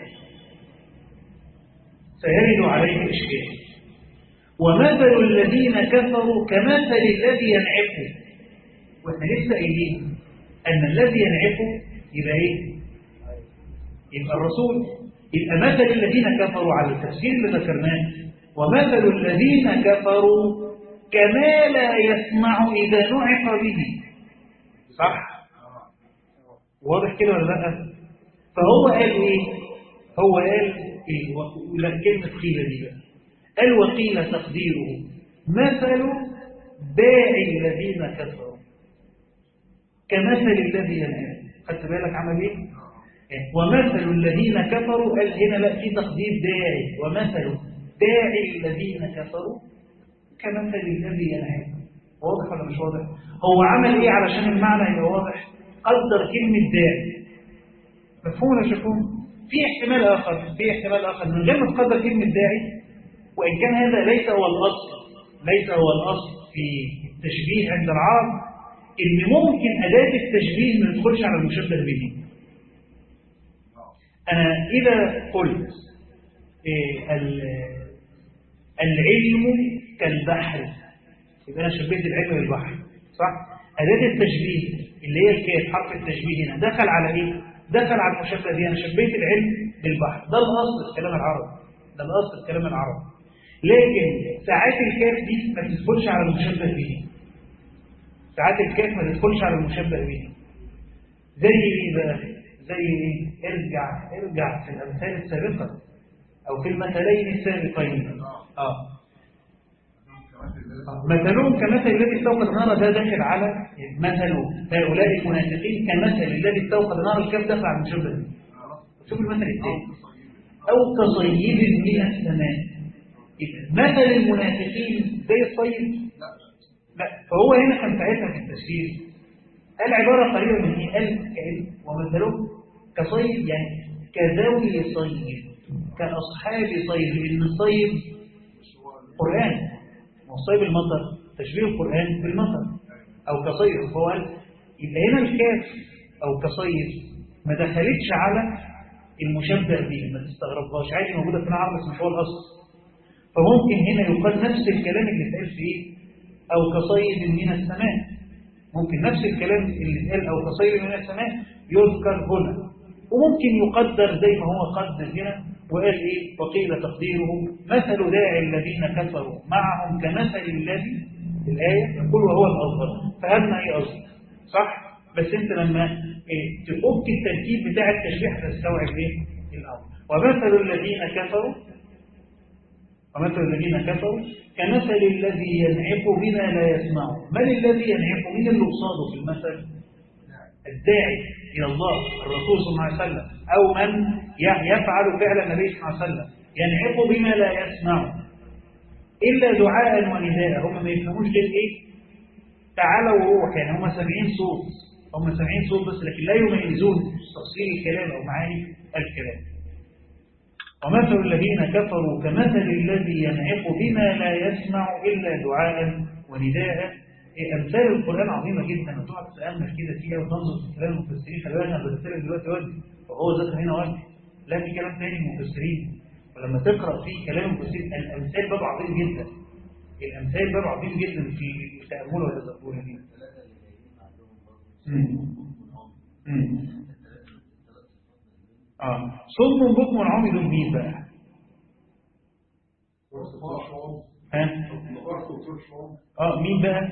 سيرد عليه اشكال ومثل الذين كفروا كمثل الذي ينعقه واحنا لسه قايلين ان الذي ينعقه يبقى ايه يبقى الرسول يبقى مثل الذين كفروا على التفسير اللي ذكرناه ومثل الذين كفروا كما لا يسمع اذا نعق به صح واضح كده ولا لا فهو قال ايه هو قال ايه لا كلمه قيل دي بقى قال وقيل تقديره مثل داعي الذين كفروا كمثل الذي ينام خدت بالك عمل ايه ومثل الذين كفروا قال هنا لا في تقدير داعي ومثل داعي الذين كفروا كمثل الذي ينام واضح ولا مش واضح هو عمل ايه علشان المعنى يبقى واضح قدر كلمه داعي مفهوم ولا شافوه في احتمال اخر في احتمال اخر من غير ما تقدر كلمه داعي وان كان هذا ليس هو الاصل ليس هو الاصل في التشبيه عند العرب ان ممكن اداه التشبيه ما تدخلش على المشبه به انا اذا قلت إيه العلم كالبحر يبقى انا شبهت العلم بالبحر صح اداه التشبيه اللي هي الكاف حرف التشبيه هنا دخل على ايه دخل على المشبه به انا شبهت العلم بالبحر ده الاصل في كلام العرب ده الاصل في كلام العرب لكن ساعات الكاف دي ما تدخلش على المشبه به ساعات الكاف ما تدخلش على المشبه به زي ايه بقى زي ايه ارجع ارجع في الامثال السابقه او في المثلين السابقين اه مثلهم كمثل الذي استوقد نارا ده داخل على مثل هؤلاء المنافقين كمثل الذي استوقد نارا الكاف داخل على المشبه به شوف المثل الثاني او كصيب من السماء يبقى مثل المنافقين زي الصيد لا لا فهو هنا كان ساعتها في التشريع قال عبارة قريبة من ايه قال كأن ومثله كصيد يعني كذوي صيد كأصحاب صيد لأن الصيد مش هو قرآن وصيب المطر تشبيه القرآن بالمطر أو كصيد فهو قال يبقى هنا الكاف أو كصيد ما دخلتش على المشبه به ما تستغربهاش عادي موجودة في العرب بس مش هو الأصل فممكن هنا يقال نفس الكلام اللي اتقال في ايه أو كصيد من السماء ممكن نفس الكلام اللي اتقال أو كصيد من السماء يذكر هنا وممكن يقدر زي ما هو قدر هنا وقال ايه وقيل تقديره مثل داعي الذين كفروا معهم كمثل الذي الآية يقول وهو الأظهر فهمنا ايه قصدي صح بس انت لما إيه تفك التركيب بتاع التشبيه تستوعب ايه الأمر ومثل الذين كفروا ومثل الذين كفروا كمثل الذي ينعق بما لا يسمع من الذي ينعق من اللي قصاده في المثل الداعي إلى الله الرسول صلى الله عليه وسلم أو من ي- يفعل فعل النبي صلى الله عليه وسلم ينعق بما لا يسمع إلا دعاء ونداء هم ما يفهموش غير إيه تعالوا وروح يعني هم سامعين صوت هم سامعين صوت بس لكن لا يميزون تفصيل الكلام أو معاني الكلام ومثل الذين كفروا كمثل الذي ينعق بما لا يسمع إلا دعاء ونداء إيه أمثال القرآن عظيمة جدا وتقعد تتأمل كده فيها وتنظر في كلام المفسرين خلي بالك أنا بدرسلك دلوقتي وجه وهو ذكر هنا وجه لا في كلام تاني المفسرين ولما تقرأ فيه كلام المفسرين الأمثال باب عظيم جدا الأمثال باب عظيم جدا في التأمل والتدبر هنا مم. مم. اه صم بكم عمي دول مين بقى ها اه مين بقى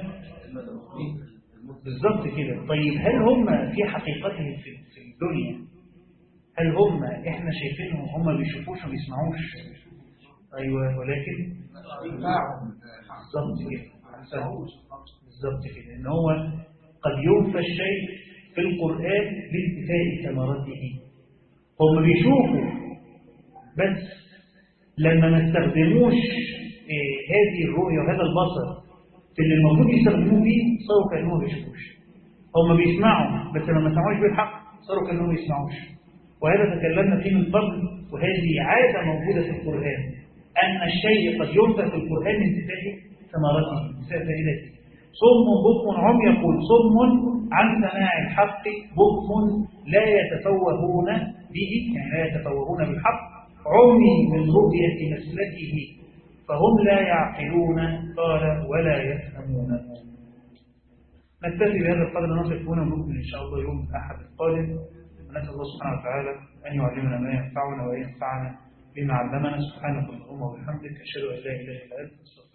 بالظبط كده طيب هل هم في حقيقتهم في في الدنيا هل هم احنا شايفينهم هم بيشوفوش وما بيسمعوش ايوه ولكن بالظبط كده بالظبط كده ان هو قد ينفى الشيء في القرآن لانتفاء ثمرته هم بيشوفوا بس لما ما استخدموش إيه هذه الرؤية وهذا البصر في اللي المفروض يستخدموه فيه صاروا كأنهم ما بيشوفوش هم بيسمعوا بس لما ما سمعوش بالحق صاروا كأنهم ما يسمعوش وهذا تكلمنا فيه من قبل وهذه عادة موجودة في القرآن أن الشيء قد ينفى في القرآن لانتفاء ثمرته انتفاء فائدته صم بكم عم يقول صم عن سماع الحق بكم لا يتفوهون به يعني لا يتفوهون بالحق عمي من رؤية مسلكه فهم لا يعقلون قال ولا يفهمون نكتفي بهذا القدر نصف هنا ونكمل إن شاء الله يوم الأحد القادم ونسأل الله سبحانه وتعالى أن يعلمنا ما ينفعنا وينفعنا بما علمنا سبحانك اللهم وبحمدك أشهد أن لا إله إلا أنت أستغفرك